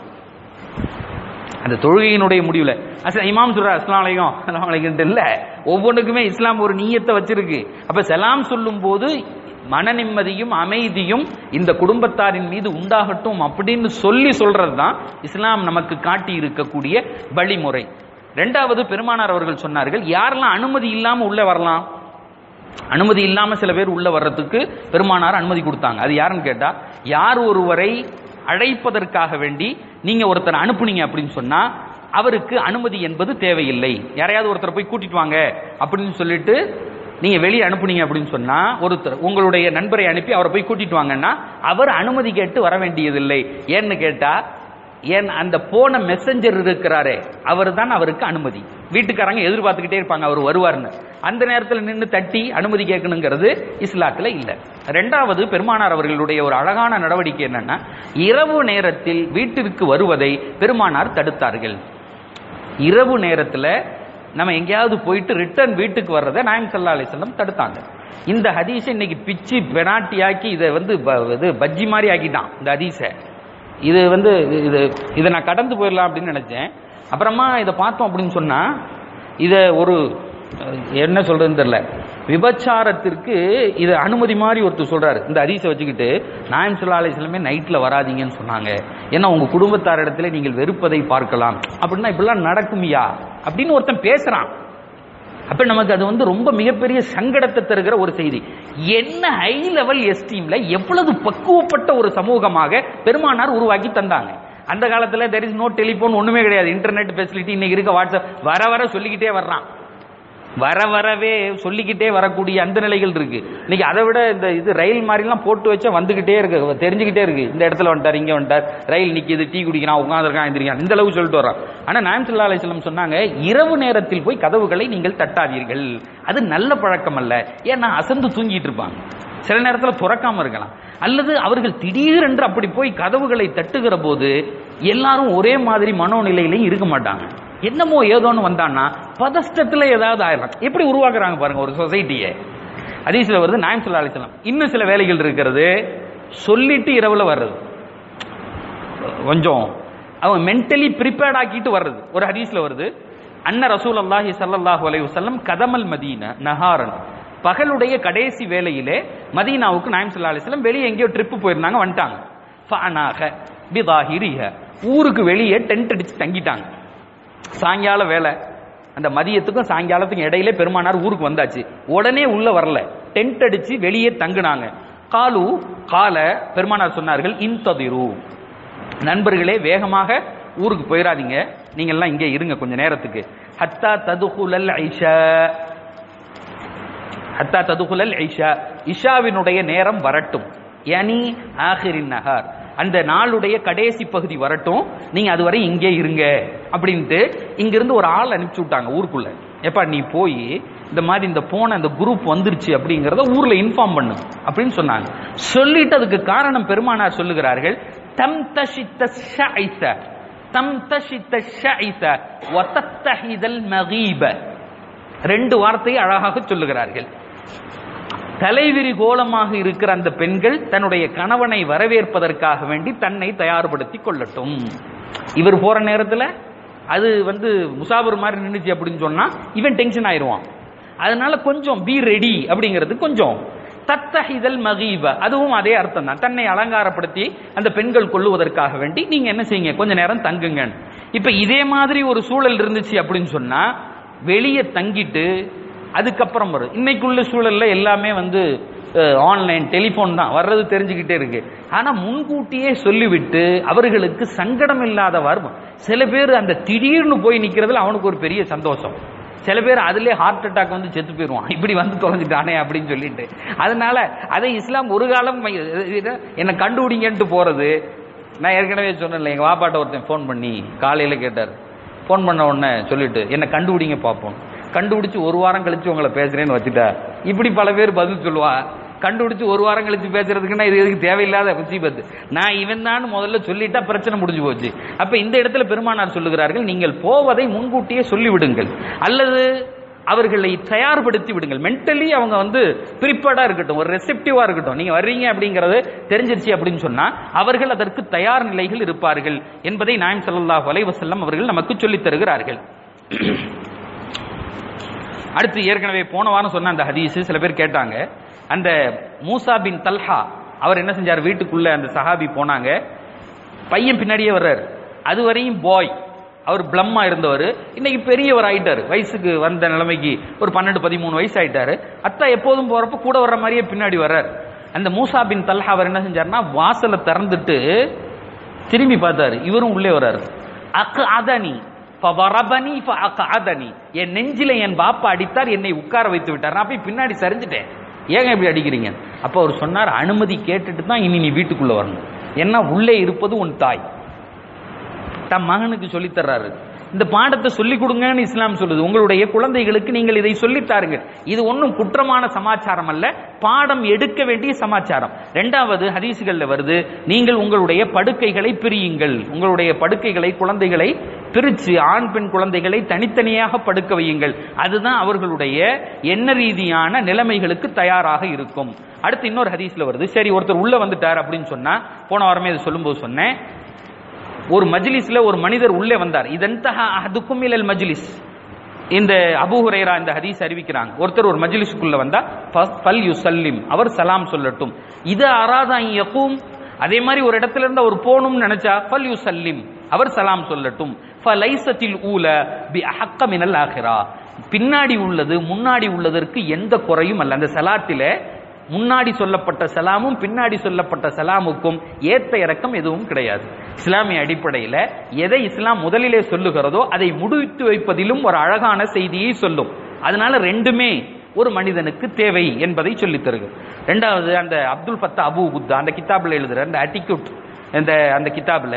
அந்த தொழுகையினுடைய முடிவுல அச இமாம் சொல்ற அஸ்லாம் அலைக்கும் அஸ்லாம் அலைக்கும் இல்ல ஒவ்வொன்றுக்குமே இஸ்லாம் ஒரு நீயத்தை வச்சிருக்கு அப்ப சலாம் சொல்லும் போது மன நிம்மதியும் அமைதியும் இந்த குடும்பத்தாரின் மீது உண்டாகட்டும் அப்படின்னு சொல்லி சொல்றது தான் இஸ்லாம் நமக்கு காட்டி இருக்கக்கூடிய வழிமுறை ரெண்டாவது பெருமானார் அவர்கள் சொன்னார்கள் யாரெல்லாம் அனுமதி இல்லாம உள்ள வரலாம் அனுமதி இல்லாம சில பேர் உள்ள வர்றதுக்கு பெருமானார் அனுமதி கொடுத்தாங்க அது யாருன்னு கேட்டா யார் ஒருவரை அழைப்பதற்காக வேண்டி நீங்க ஒருத்தர் அனுப்புனீங்க அப்படின்னு சொன்னா அவருக்கு அனுமதி என்பது தேவையில்லை யாரையாவது ஒருத்தர் போய் கூட்டிட்டு வாங்க அப்படின்னு சொல்லிட்டு நீங்க வெளியே அனுப்புனீங்க அப்படின்னு சொன்னா ஒருத்தர் உங்களுடைய நண்பரை அனுப்பி அவரை போய் கூட்டிட்டு வாங்கன்னா அவர் அனுமதி கேட்டு வர வேண்டியதில்லை ஏன்னு கேட்டா ஏன் அந்த போன மெசஞ்சர் இருக்கிறாரே அவர் தான் அவருக்கு அனுமதி வீட்டுக்காரங்க எதிர்பார்த்துக்கிட்டே இருப்பாங்க அவர் வருவார்னு அந்த நேரத்தில் நின்று தட்டி அனுமதி கேட்கணுங்கிறது இஸ்லாத்துல இல்ல ரெண்டாவது பெருமானார் அவர்களுடைய ஒரு அழகான நடவடிக்கை என்னன்னா இரவு நேரத்தில் வீட்டிற்கு வருவதை பெருமானார் தடுத்தார்கள் இரவு நேரத்துல நம்ம எங்கேயாவது போயிட்டு ரிட்டர்ன் வீட்டுக்கு வர்றதை நாயம் சல்லா அலிஸ்லம் தடுத்தாங்க இந்த ஹதீஸை இன்னைக்கு பிச்சு பெனாட்டியாக்கி இதை வந்து ப- இது பஜ்ஜி மாதிரி ஆக்கிட்டான் இந்த ஹதீஸை இது வந்து இது இதை நான் கடந்து போயிடலாம் அப்படின்னு நினைச்சேன் அப்புறமா இதை பார்த்தோம் அப்படின்னு சொன்னா இதை ஒரு அஹ், என்ன சொல்றதுன்னு தெரியல விபச்சாரத்திற்கு இது அனுமதி மாதிரி ஒருத்தர் சொல்றாரு இந்த ஹதீஸை வச்சுக்கிட்டு நாயம் சொல்லா அலிஸ்லமே நைட்ல வராதீங்கன்னு சொன்னாங்க ஏன்னா உங்க குடும்பத்தாரிடத்துல நீங்கள் வெறுப்பதை பார்க்கலாம் அப்படின்னா இப்படிலாம் நடக்குமியா அப்படின்னு ஒருத்தன் பேசுறான் அப்ப நமக்கு அது வந்து ரொம்ப மிகப்பெரிய சங்கடத்தை தருகிற ஒரு செய்தி என்ன ஹை லெவல் எஸ்டீம்ல எவ்வளவு பக்குவப்பட்ட ஒரு சமூகமாக பெருமானார் உருவாக்கி தந்தாங்க அந்த காலத்துல தெர் இஸ் நோ டெலிபோன் ஒண்ணுமே கிடையாது இன்டர்நெட் ஃபெசிலிட்டி இன்னைக்கு இருக்க வாட்ஸ்அப் வர வர சொல்லிக்கிட்டே வர்றான் வர வரவே சொல்லிக்கிட்டே வரக்கூடிய அந்த நிலைகள் இருக்கு இன்னைக்கு அதை விட இந்த இது ரயில் மாதிரிலாம் போட்டு வச்சா வந்துகிட்டே இருக்கு தெரிஞ்சுக்கிட்டே இருக்கு இந்த இடத்துல வந்துட்டார் இங்க வந்துட்டார் ரயில் நிக்குது டீ குடிக்கிறான் உட்காந்துருக்கான் எந்திரிக்கான் இந்த அளவு சொல்லிட்டு வர்றான் ஆனா நாயம் சல்லா அலிஸ்லம் சொன்னாங்க இரவு நேரத்தில் போய் கதவுகளை நீங்கள் தட்டாதீர்கள் அது நல்ல பழக்கம் அல்ல ஏன்னா அசந்து தூங்கிட்டு இருப்பாங்க சில நேரத்துல துறக்காம இருக்கலாம் அல்லது அவர்கள் திடீரென்று அப்படி போய் கதவுகளை தட்டுகிற போது எல்லாரும் ஒரே மாதிரி மனோநிலையிலையும் இருக்க மாட்டாங்க என்னமோ ஏதோன்னு வந்தான்னா பதஷ்டத்துல ஏதாவது ஆயிடலாம் எப்படி உருவாக்குறாங்க பாருங்க ஒரு சொசைட்டியை ஹதீஸ்ல வருது நாயம் சொல்லா அலிஸ்லாம் இன்னும் சில வேலைகள் இருக்கிறது சொல்லிட்டு இரவுல வர்றது கொஞ்சம் அவன் மென்டலி ப்ரிப்பேர்ட் ஆக்கிட்டு வர்றது ஒரு ஹதீஸ்ல வருது அன்ன ரசூல் அல்லாஹி ஸல்லல்லாஹு அலைஹி வஸல்லம் கதமல் மதீன நஹாரன் பகலுடைய கடைசி வேளையிலே மதீனாவுக்கு நாயம் ஸல்லல்லாஹு அலைஹி வஸல்லம் வெளியே எங்கேயோ ட்ரிப் போயிருந்தாங்க வந்துட்டாங்க ஃபஅனாக பிதாஹிரிஹ ஊருக்கு வெளியே டென்ட் அடிச்சு தங்கிட்டாங்க சாயங்கால வேலை அந்த மதியத்துக்கும் சாயங்காலத்துக்கும் இடையிலே பெருமானார் ஊருக்கு வந்தாச்சு உடனே உள்ள வரல டென்ட் அடிச்சு வெளியே தங்குனாங்க காலு கால பெருமானார் சொன்னார்கள் இன்ததிரு நண்பர்களே வேகமாக ஊருக்கு போயிடாதீங்க நீங்க எல்லாம் இங்கே இருங்க கொஞ்ச நேரத்துக்கு ஹத்தா ததுகுலல் ஐஷா ஹத்தா ததுகுலல் ஐஷா இஷாவினுடைய நேரம் வரட்டும் யனி ஆஹிரின் நகார் அந்த நாளுடைய கடைசி பகுதி வரட்டும் நீங்க அதுவரை இங்கே இருங்க அப்படின்ட்டு இங்கிருந்து ஒரு ஆள் அனுப்பிச்சு விட்டாங்க ஊருக்குள்ள எப்பா நீ போய் இந்த மாதிரி இந்த போன இந்த குரூப் வந்துருச்சு அப்படிங்கறத ஊர்ல இன்ஃபார்ம் பண்ணு அப்படின்னு சொன்னாங்க சொல்லிட்டு அதுக்கு காரணம் பெருமானார் சொல்லுகிறார்கள் தம் தஷித்த ஷைஸ தம் தஷித்த ஷைஸ வதத்தஹிதல் மகீப ரெண்டு வார்த்தையை அழகாக சொல்லுகிறார்கள் தலைவிரி கோலமாக இருக்கிற அந்த பெண்கள் தன்னுடைய கணவனை வரவேற்பதற்காக வேண்டி தன்னை தயார்படுத்திக் கொள்ளட்டும் இவர் போற நேரத்துல அது வந்து முசாபர் மாதிரி நின்னுச்சு அப்படின்னு சொன்னா இவன் டென்ஷன் ஆயிருவான் அதனால கொஞ்சம் பி ரெடி அப்படிங்கிறது கொஞ்சம் தத்தஹிதல் மகீப அதுவும் அதே அர்த்தம் தான் தன்னை அலங்காரப்படுத்தி அந்த பெண்கள் கொள்ளுவதற்காக வேண்டி நீங்க என்ன செய்யுங்க கொஞ்ச நேரம் தங்குங்க இப்ப இதே மாதிரி ஒரு சூழல் இருந்துச்சு அப்படின்னு சொன்னா வெளியே தங்கிட்டு அதுக்கப்புறம் வரும் இன்னைக்குள்ள சூழல்ல எல்லாமே வந்து ஆன்லைன் டெலிஃபோன் தான் வர்றது தெரிஞ்சுக்கிட்டே இருக்கு ஆனா முன்கூட்டியே சொல்லிவிட்டு அவர்களுக்கு சங்கடம் இல்லாதவாறு சில பேர் அந்த திடீர்னு போய் நிக்கிறதுல அவனுக்கு ஒரு பெரிய சந்தோஷம் சில பேர் அதுலயே ஹார்ட் அட்டாக் வந்து செத்து போயிருவான் இப்படி வந்து தொலைஞ்சிட்டானே அப்படின்னு சொல்லிட்டு அதனால அதை இஸ்லாம் ஒரு காலம் மை- இது என்னை கண்டுபிடிங்கன்ட்டு போறது நான் ஏற்கனவே சொன்னேன்ல எங்க வாப்பாட்ட ஒருத்தன் ஃபோன் பண்ணி காலையில கேட்டார் ஃபோன் பண்ண உடனே சொல்லிட்டு என்னை கண்டுபிடிங்க பார்ப்போம் கண்டுபிடிச்சு ஒரு வாரம் கழிச்சு உங்களை பேசுறேன்னு வச்சுட்டா இப்படி பல பேர் பதில் சொல்லுவா கண்டுபிடிச்சு ஒரு வாரம் கழிச்சு பேசுறதுக்குன்னா இது எதுக்கு தேவையில்லாத முசீபத்து நான் இவன் தான் முதல்ல சொல்லிட்டா பிரச்சனை முடிஞ்சு போச்சு அப்ப இந்த இடத்துல பெருமானார் சொல்லுகிறார்கள் நீங்கள் போவதை முன்கூட்டியே சொல்லிவிடுங்கள் அல்லது அவர்களை தயார்படுத்தி விடுங்கள் மென்டலி அவங்க வந்து ப்ரிப்பேர்டா இருக்கட்டும் ஒரு ரெசெப்டிவா இருக்கட்டும் நீங்க வர்றீங்க அப்படிங்கறது தெரிஞ்சிருச்சு அப்படின்னு சொன்னா அவர்கள் அதற்கு தயார் நிலைகள் இருப்பார்கள் என்பதை நாயம் ஸல்லல்லாஹு அலைஹி வஸல்லம் அவர்கள் நமக்கு சொல்லித் தருகிறார்கள் அடுத்து ஏற்கனவே போன வாரம் சொன்ன அந்த ஹதீஸ் சில பேர் கேட்டாங்க அந்த மூசா பின் தல்ஹா அவர் என்ன செஞ்சார் வீட்டுக்குள்ள அந்த சஹாபி போனாங்க பையன் பின்னாடியே வர்றாரு அது வரையும் பாய் அவர் பிளம்மா இருந்தவர் இன்னைக்கு பெரியவர் ஆயிட்டாரு வயசுக்கு வந்த நிலைமைக்கு ஒரு பன்னெண்டு பதிமூணு வயசு ஆயிட்டாரு அத்தா எப்போதும் போறப்ப கூட வர்ற மாதிரியே பின்னாடி வர்றார் அந்த மூசா பின் தல்ஹா அவர் என்ன செஞ்சாருன்னா வாசலை திறந்துட்டு திரும்பி பார்த்தாரு இவரும் உள்ளே வராரு அக்கு அதனி ஃபவரபனி ஃபஅகஅதனி என் நெஞ்சில என் பாப்பா அடித்தார் என்னை உட்கார வைத்து விட்டார் நான் போய் பின்னாடி சரிஞ்சிட்டேன் ஏங்க இப்படி அடிக்கிறீங்க அப்ப அவர் சொன்னார் அனுமதி கேட்டுட்டு தான் இனி நீ வீட்டுக்குள்ள வரணும் ஏன்னா உள்ளே இருப்பது உன் தாய் தம் மகனுக்கு சொல்லித் தர்றாரு இந்த பாடத்தை சொல்லிக் கொடுங்கன்னு இஸ்லாம் சொல்லுது உங்களுடைய குழந்தைகளுக்கு நீங்கள் இதை சொல்லித் தாருங்கள் இது ஒன்றும் குற்றமான சமாச்சாரம் அல்ல பாடம் எடுக்க வேண்டிய சமாச்சாரம் ரெண்டாவது ஹதீசுகள்ல வருது நீங்கள் உங்களுடைய படுக்கைகளை பிரியுங்கள் உங்களுடைய படுக்கைகளை குழந்தைகளை பிரிச்சு ஆண் பெண் குழந்தைகளை தனித்தனியாக படுக்க வையுங்கள் அதுதான் அவர்களுடைய எண்ண ரீதியான நிலைமைகளுக்கு தயாராக இருக்கும் அடுத்து இன்னொரு ஹதீஸ்ல வருது சரி ஒருத்தர் உள்ள வந்துட்டார் அப்படின்னு சொன்னா போன வாரமே இதை சொல்லும்போது சொன்னேன் ஒரு மஜ்லிஸ்ல ஒரு மனிதர் உள்ளே வந்தார் இதன்தஹா அஹதுக்கும் இலல் மஜ்லிஸ் இந்த அபூ ஹுரைரா இந்த ஹதீஸ் அறிவிக்கிறாங்க ஒருத்தர் ஒரு மஜ்லிஸுக்குள்ள வந்தா ஃப- ஃபல் யுசல்லிம் அவர் சலாம் சொல்லட்டும் இது அராதா யகூம் அதே மாதிரி ஒரு இடத்துல இருந்து அவர் போகணும்னு நினைச்சா ஃபல் யுசல்லிம் அவர் சலாம் சொல்லட்டும் ஃபலைசத்தில் ஊல பி அஹக்க மினல் ஆஹிரா பின்னாடி உள்ளது முன்னாடி உள்ளதற்கு எந்த குறையும் அல்ல அந்த சலாத்தில முன்னாடி சொல்லப்பட்ட சலாமும் பின்னாடி சொல்லப்பட்ட சலாமுக்கும் ஏத்த இறக்கம் எதுவும் கிடையாது இஸ்லாமிய அடிப்படையில எதை இஸ்லாம் முதலிலே சொல்லுகிறதோ அதை முடித்து வைப்பதிலும் ஒரு அழகான செய்தியை சொல்லும் அதனால ரெண்டுமே ஒரு மனிதனுக்கு தேவை என்பதை சொல்லித் தருகிறது ரெண்டாவது அந்த அப்துல் ஃபத்தா அபு புத்தா அந்த கிதாபில் எழுதுற அந்த அட்டிக்யூட் அந்த அந்த கிதாபில்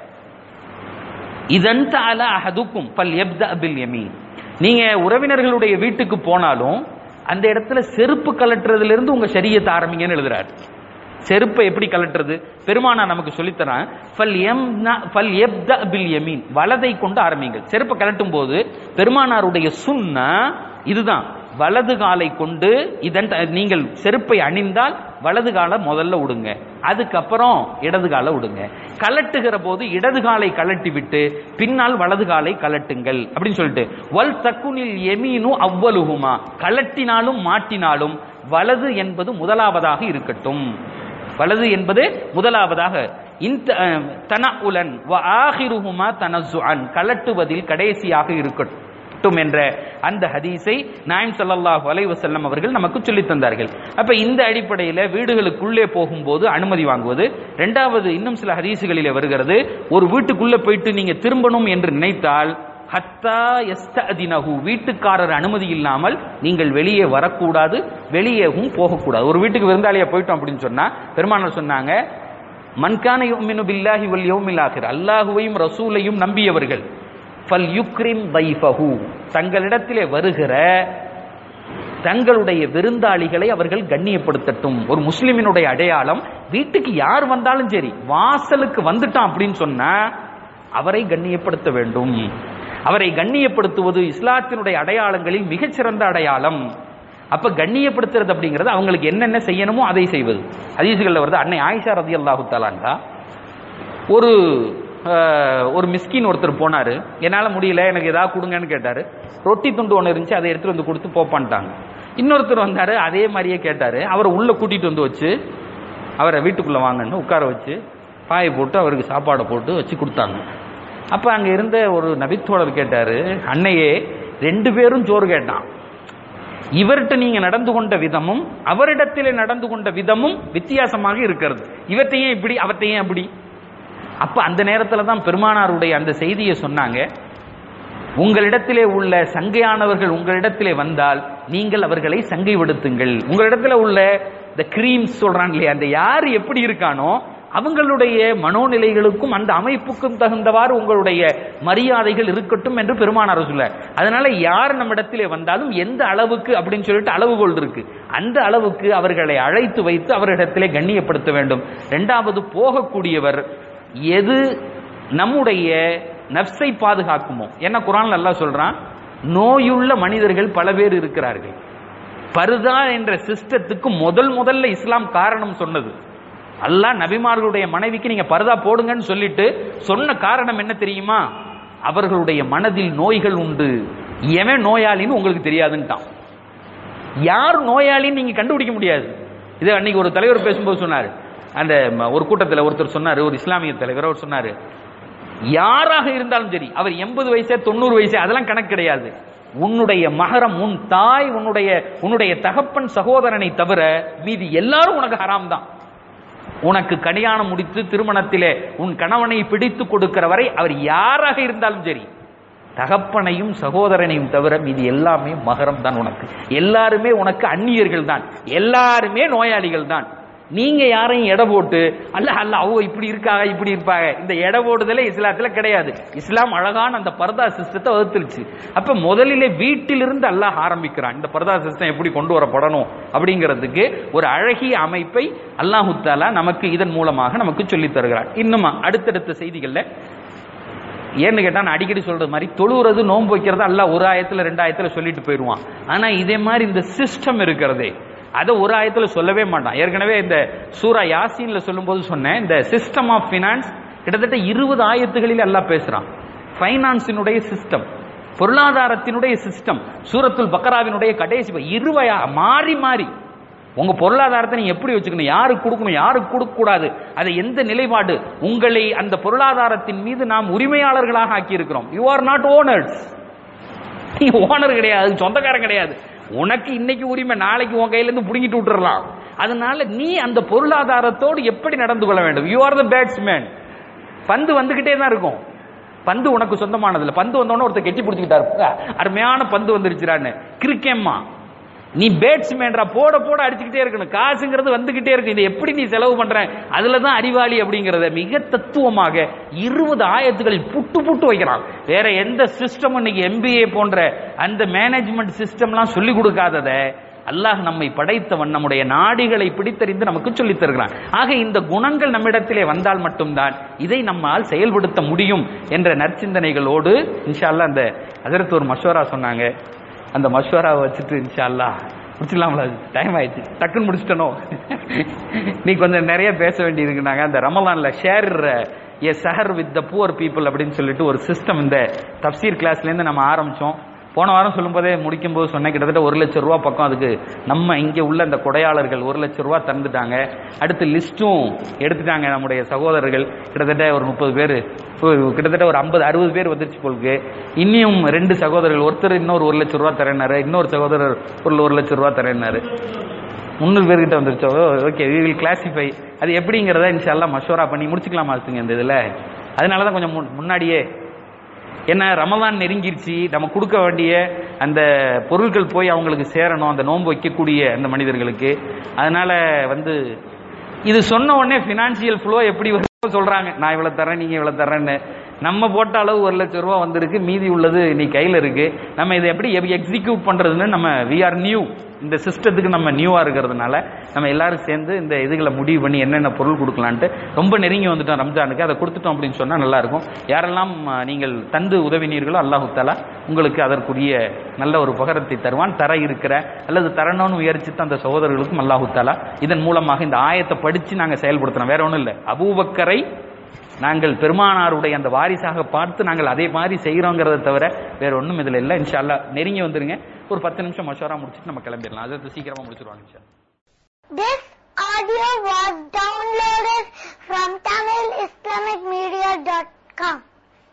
இதன் அல அஹதுக்கும் பல் எப்த பில் யமீன் நீங்க உறவினர்களுடைய வீட்டுக்கு போனாலும் அந்த இடத்துல செருப்பு கலட்டுறதுல இருந்து உங்க சரியத்தை ஆரம்பிங்கன்னு எழுதுறாரு செருப்பை எப்படி கலட்டுறது பெருமானா நமக்கு சொல்லித்தரான் ஃபல் யம்னா- ஃபல் எப்த பில் யமீன் வலதை கொண்டு ஆரம்பிங்கள் செருப்பை கலட்டும் போது பெருமானாருடைய சுன்னா இதுதான் வலது காலை கொண்டு இதன் த- நீங்கள் செருப்பை அணிந்தால் வலது காலை முதல்ல விடுங்க அதுக்கப்புறம் இடது காலை விடுங்க கலட்டுகிற போது இடது காலை கலட்டி விட்டு பின்னால் வலது காலை கலட்டுங்கள் அப்படின்னு சொல்லிட்டு வல் தக்குனில் எமீனு அவ்வலுகுமா கலட்டினாலும் மாட்டினாலும் வலது என்பது முதலாவதாக இருக்கட்டும் வலது என்பது முதலாவதாக இந்த தனஉலன் வ ஆகிருஹுமா தனசுஅன் கலட்டுவதில் கடைசியாக இருக்கட்டும் என்ற அந்த ஹதீஸை நாயம் ஸல்லல்லாஹு அலைஹி வஸல்லம் அவர்கள் நமக்கு சொல்லித் தந்தார்கள் அப்ப இந்த அடிப்படையில வீடுகளுக்குள்ளே போகும்போது அனுமதி வாங்குவது இரண்டாவது இன்னும் சில ஹதீஸுகளிலே வருகிறது ஒரு வீட்டுக்குள்ள போயிட்டு நீங்க திரும்பணும் என்று நினைத்தால் ஹத்தா எஸ்தஅதினஹு வீட்டுக்காரர் அனுமதி இல்லாமல் நீங்கள் வெளியே வரக்கூடாது வெளியேவும் போகக்கூடாது ஒரு வீட்டுக்கு விருந்தாளியா போயிட்டோம் அப்படின்னு சொன்னா பெருமானார் சொன்னாங்க மன்கான யுமினு பில்லாஹி வல் யௌமில் ஆகிர் அல்லாஹுவையும் ரசூலையும் நம்பியவர்கள் ஃபல் யுக்ரிம் தைஃபஹு தங்களிடத்திலே வருகிற தங்களுடைய விருந்தாளிகளை அவர்கள் கண்ணியப்படுத்தட்டும் ஒரு முஸ்லிமினுடைய அடையாளம் வீட்டுக்கு யார் வந்தாலும் சரி வாசலுக்கு வந்துட்டான் அப்படின்னு சொன்னா அவரை கண்ணியப்படுத்த வேண்டும் அவரை கண்ணியப்படுத்துவது இஸ்லாத்தினுடைய அடையாளங்களில் மிகச்சிறந்த அடையாளம் அப்ப கண்ணியப்படுத்துறது அப்படிங்கிறது அவங்களுக்கு என்னென்ன செய்யணுமோ அதை செய்வது ஹதீசுகள்ல வருது அன்னை ஆயிஷா ரதி அல்லாஹு தாலான்டா ஒரு அஹ், ஒரு மிஸ்கின் ஒருத்தர் போனாரு என்னால முடியல எனக்கு ஏதாவது கொடுங்கன்னு கேட்டாரு ரொட்டி துண்டு ஒன்று இருந்துச்சு அதை எடுத்துட்டு வந்து கொடுத்து போப்பான்ட்டாங்க இன்னொருத்தர் வந்தாரு அதே மாதிரியே கேட்டாரு அவரை உள்ள கூட்டிட்டு வந்து வச்சு அவரை வீட்டுக்குள்ள வாங்கன்னு உட்கார வச்சு பாயை போட்டு அவருக்கு சாப்பாடை போட்டு வச்சு கொடுத்தாங்க அப்ப அங்க இருந்த ஒரு நபித்தோழர் கேட்டாரு அன்னையே ரெண்டு பேரும் சோறு கேட்டான் இவர்கிட்ட நீங்க நடந்து கொண்ட விதமும் அவரிடத்திலே நடந்து கொண்ட விதமும் வித்தியாசமாக இருக்கிறது இவர்த்தையும் இப்படி அவர்த்தையும் அப்படி அப்ப அந்த நேரத்துல தான் பெருமானாருடைய அந்த செய்தியை சொன்னாங்க உங்களிடத்திலே உள்ள சங்கையானவர்கள் உங்களிடத்திலே வந்தால் நீங்கள் அவர்களை சங்கைப்படுத்துங்கள் உங்களிடத்துல உள்ள இந்த கிரீம்ஸ் சொல்றாங்க இல்லையா அந்த யார் எப்படி இருக்கானோ அவங்களுடைய மனோநிலைகளுக்கும் அந்த அமைப்புக்கும் தகுந்தவாறு உங்களுடைய மரியாதைகள் இருக்கட்டும் என்று பெருமானார் சொல்ல அதனால யார் நம்மிடத்திலே வந்தாலும் எந்த அளவுக்கு அப்படின்னு சொல்லிட்டு அளவுகோல் இருக்கு அந்த அளவுக்கு அவர்களை அழைத்து வைத்து அவரிடத்திலே கண்ணியப்படுத்த வேண்டும் இரண்டாவது போகக்கூடியவர் எது நம்முடைய நப்சை பாதுகாக்குமோ என்ன குரான் நல்லா சொல்றான் நோயுள்ள மனிதர்கள் பல பேர் இருக்கிறார்கள் பருதா என்ற சிஸ்டத்துக்கு முதல் முதல்ல இஸ்லாம் காரணம் சொன்னது அல்லாஹ் நபிமார்களுடைய மனைவிக்கு நீங்க பருதா போடுங்கன்னு சொல்லிட்டு சொன்ன காரணம் என்ன தெரியுமா அவர்களுடைய மனதில் நோய்கள் உண்டு எவன் நோயாளின்னு உங்களுக்கு தெரியாதுன்ட்டான் யார் நோயாளின்னு நீங்க கண்டுபிடிக்க முடியாது இது அன்னைக்கு ஒரு தலைவர் பேசும்போது சொன்னாரு அந்த ம- ஒரு கூட்டத்தில் ஒருத்தர் சொன்னாரு ஒரு இஸ்லாமிய தலைவர் அவர் சொன்னாரு யாராக இருந்தாலும் சரி அவர் எண்பது வயசே தொண்ணூறு வயசே அதெல்லாம் கணக்கு கிடையாது உன்னுடைய மகரம் உன் தாய் உன்னுடைய உன்னுடைய தகப்பன் சகோதரனை தவிர மீதி எல்லாரும் உனக்கு ஹராம் தான் உனக்கு கல்யாணம் முடித்து திருமணத்திலே உன் கணவனை பிடித்து கொடுக்கிற வரை அவர் யாராக இருந்தாலும் சரி தகப்பனையும் சகோதரனையும் தவிர மீதி எல்லாமே மகரம் தான் உனக்கு எல்லாருமே உனக்கு அந்நியர்கள் தான் எல்லாருமே நோயாளிகள் தான் நீங்க யாரையும் எடை போட்டு அல்ல அல்ல அவங்க இப்படி இருக்காங்க இப்படி இருப்பாங்க இந்த எடை போடுதலே இஸ்லாத்துல கிடையாது இஸ்லாம் அழகான அந்த பர்தா சிஸ்டத்தை வகுத்துருச்சு அப்ப முதலிலே வீட்டிலிருந்து அல்லாஹ் ஆரம்பிக்கிறான் இந்த பர்தா சிஸ்டம் எப்படி கொண்டு வரப்படணும் அப்படிங்கிறதுக்கு ஒரு அழகிய அமைப்பை அல்லாஹு தாலா நமக்கு இதன் மூலமாக நமக்கு சொல்லித் தருகிறான் இன்னுமா அடுத்தடுத்த செய்திகள்ல ஏன்னு கேட்டா நான் அடிக்கடி சொல்றது மாதிரி தொழுறது நோன்பு வைக்கிறது அல்ல ஒரு ஆயத்துல ரெண்டு ஆயத்துல சொல்லிட்டு போயிடுவான் ஆனா இதே மாதிரி இந்த சிஸ்டம் இருக்கிறதே அதை ஒரு ஆயத்துல சொல்லவே மாட்டான் ஏற்கனவே இந்த சூரா யாசீன்ல சொல்லும்போது சொன்னேன் இந்த சிஸ்டம் ஆஃப் பினான்ஸ் கிட்டத்தட்ட இருபது ஆயத்துகளில் எல்லாம் பேசுறான் ஃபைனான்ஸினுடைய சிஸ்டம் பொருளாதாரத்தினுடைய சிஸ்டம் சூரத்துல் பக்கராவினுடைய கடைசி இருவையா மாறி மாறி உங்க பொருளாதாரத்தை நீங்க எப்படி வச்சுக்கணும் யாருக்கு கொடுக்கணும் யாருக்கு கொடுக்க கூடாது அது எந்த நிலைப்பாடு உங்களை அந்த பொருளாதாரத்தின் மீது நாம் உரிமையாளர்களாக ஆக்கி இருக்கிறோம் யூ ஆர் நாட் ஓனர்ஸ் நீ ஓனர் கிடையாது சொந்தக்காரன் கிடையாது உனக்கு இன்னைக்கு உரிமை நாளைக்கு உன் கையில இருந்து புடுங்கிட்டு விட்டுறலாம் அதனால நீ அந்த பொருளாதாரத்தோடு எப்படி நடந்து கொள்ள வேண்டும் யூ ஆர் த பேட்ஸ்மேன் பந்து வந்துகிட்டே தான் இருக்கும் பந்து உனக்கு சொந்தமானதுல பந்து வந்தோடனே ஒருத்தர் கெட்டி பிடிச்சிக்கிட்டாரு அருமையான பந்து வந்துருச்சுறான்னு கிரிக்கெம்மா நீ பேட்ஸ்மேன்ரா போட போட அடிச்சுக்கிட்டே இருக்கணும் காசுங்கிறது வந்துகிட்டே இருக்கு இதை எப்படி நீ செலவு பண்ற அதுல தான் அறிவாளி அப்படிங்கறத மிக தத்துவமாக இருபது ஆயத்துகளில் புட்டு புட்டு வைக்கிறான் வேற எந்த சிஸ்டம் இன்னைக்கு எம்பிஏ போன்ற அந்த மேனேஜ்மெண்ட் சிஸ்டம்லாம் சொல்லி கொடுக்காதத அல்லாஹ் நம்மை படைத்தவன் நம்முடைய நாடிகளை பிடித்தறிந்து நமக்கு சொல்லித் தருகிறான் ஆக இந்த குணங்கள் நம்மிடத்திலே வந்தால் மட்டும்தான் இதை நம்மால் செயல்படுத்த முடியும் என்ற நற்சிந்தனைகளோடு இன்ஷா அல்லாஹ் அந்த அதற்கு ஒரு மஷோரா சொன்னாங்க அந்த மஷ்வராவை வச்சுட்டு இன்ஷா அல்லாஹ் முடிச்சிடலாம்ல டைம் ஆயிடுச்சு டக்குன்னு முடிச்சிட்டனோ நீ கொஞ்சம் நிறைய பேச வேண்டியிருக்குனாங்க அந்த ரமலான்ல share a sahar with the poor people அப்படின்னு சொல்லிட்டு ஒரு சிஸ்டம் இந்த தப்சீர் கிளாஸ்லேருந்து நம்ம ஆரம்பிச்சோம் போன வாரம் சொல்லும்போதே முடிக்கும் போது சொன்னேன் கிட்டத்தட்ட ஒரு லட்சம் ரூபா பக்கம் அதுக்கு நம்ம இங்கே உள்ள அந்த கொடையாளர்கள் ஒரு லட்சம் ரூபா தந்துட்டாங்க அடுத்து லிஸ்ட்டும் எடுத்துட்டாங்க நம்முடைய சகோதரர்கள் கிட்டத்தட்ட ஒரு முப்பது பேர் கிட்டத்தட்ட ஒரு ஐம்பது அறுபது பேர் வந்துருச்சு போலுக்கு இன்னும் ரெண்டு சகோதரர்கள் ஒருத்தர் இன்னொரு ஒரு லட்சம் ரூபா தரேனாரு இன்னொரு சகோதரர் ஒரு ஒரு லட்சம் ரூபா தரேனாரு முந்நூறு பேர்கிட்ட வந்துருச்சோ ஓகே வி வில் கிளாசிஃபை அது எப்படிங்கிறத இன்ஷால்லாம் மஷோரா பண்ணி முடிச்சுக்கலாமா இருக்குங்க இந்த இதில் அதனால தான் கொஞ்சம் முன்- முன்னாடியே என்ன ரமலான் நெருங்கிருச்சு நம்ம கொடுக்க வேண்டிய அந்த பொருட்கள் போய் அவங்களுக்கு சேரணும் அந்த நோன்பு வைக்கக்கூடிய அந்த மனிதர்களுக்கு அதனால வந்து இது சொன்ன உடனே ஃபினான்சியல் ஃப்ளோ எப்படி வருமோ சொல்றாங்க நான் இவ்வளவு தரேன் நீங்க இவ்வளவு தரேன்னு நம்ம போட்ட அளவு ஒரு லட்சம் ரூபா வந்திருக்கு மீதி உள்ளது நீ கையில இருக்கு நம்ம இதை எப்படி எக்ஸிக்யூட் பண்றதுன்னு நம்ம வி ஆர் நியூ இந்த சிஸ்டத்துக்கு நம்ம நியூவா இருக்கிறதுனால நம்ம எல்லாரும் சேர்ந்து இந்த இதுகளை முடிவு பண்ணி என்னென்ன பொருள் கொடுக்கலான்ட்டு ரொம்ப நெருங்கி வந்துட்டோம் ரம்ஜானுக்கு அதை கொடுத்துட்டோம் அப்படின்னு சொன்னா நல்லா இருக்கும் யாரெல்லாம் அஹ், நீங்கள் தந்து உதவினீர்களோ அல்லாஹு தாலா உங்களுக்கு அதற்குரிய நல்ல ஒரு உபகரத்தை தருவான் தர இருக்கிற அல்லது தரணும்னு முயற்சித்த அந்த சகோதரர்களுக்கும் அல்லாஹு தாலா இதன் மூலமாக இந்த ஆயத்தை படிச்சு நாங்க செயல்படுத்துறோம் வேற ஒண்ணும் இல்லை அபூபக்கரை நாங்கள் பெருமானாருடைய அந்த வாரிசாக பார்த்து நாங்கள் அதே மாதிரி செய்கிறோங்கிறத தவிர வேற ஒண்ணும் இதுல இல்லை இன்ஷா அல்லாஹ் நெருங்கி வந்துருங்க ஒரு பத்து நிமிஷம் மஷோரா முடிச்சுட்டு நம்ம கிளம்பிடலாம் அதை சீக்கிரமா முடிச்சிருவாங்க இன்ஷா அல்லாஹ்.
This audio was downloaded from TamilIslamicMedia.com.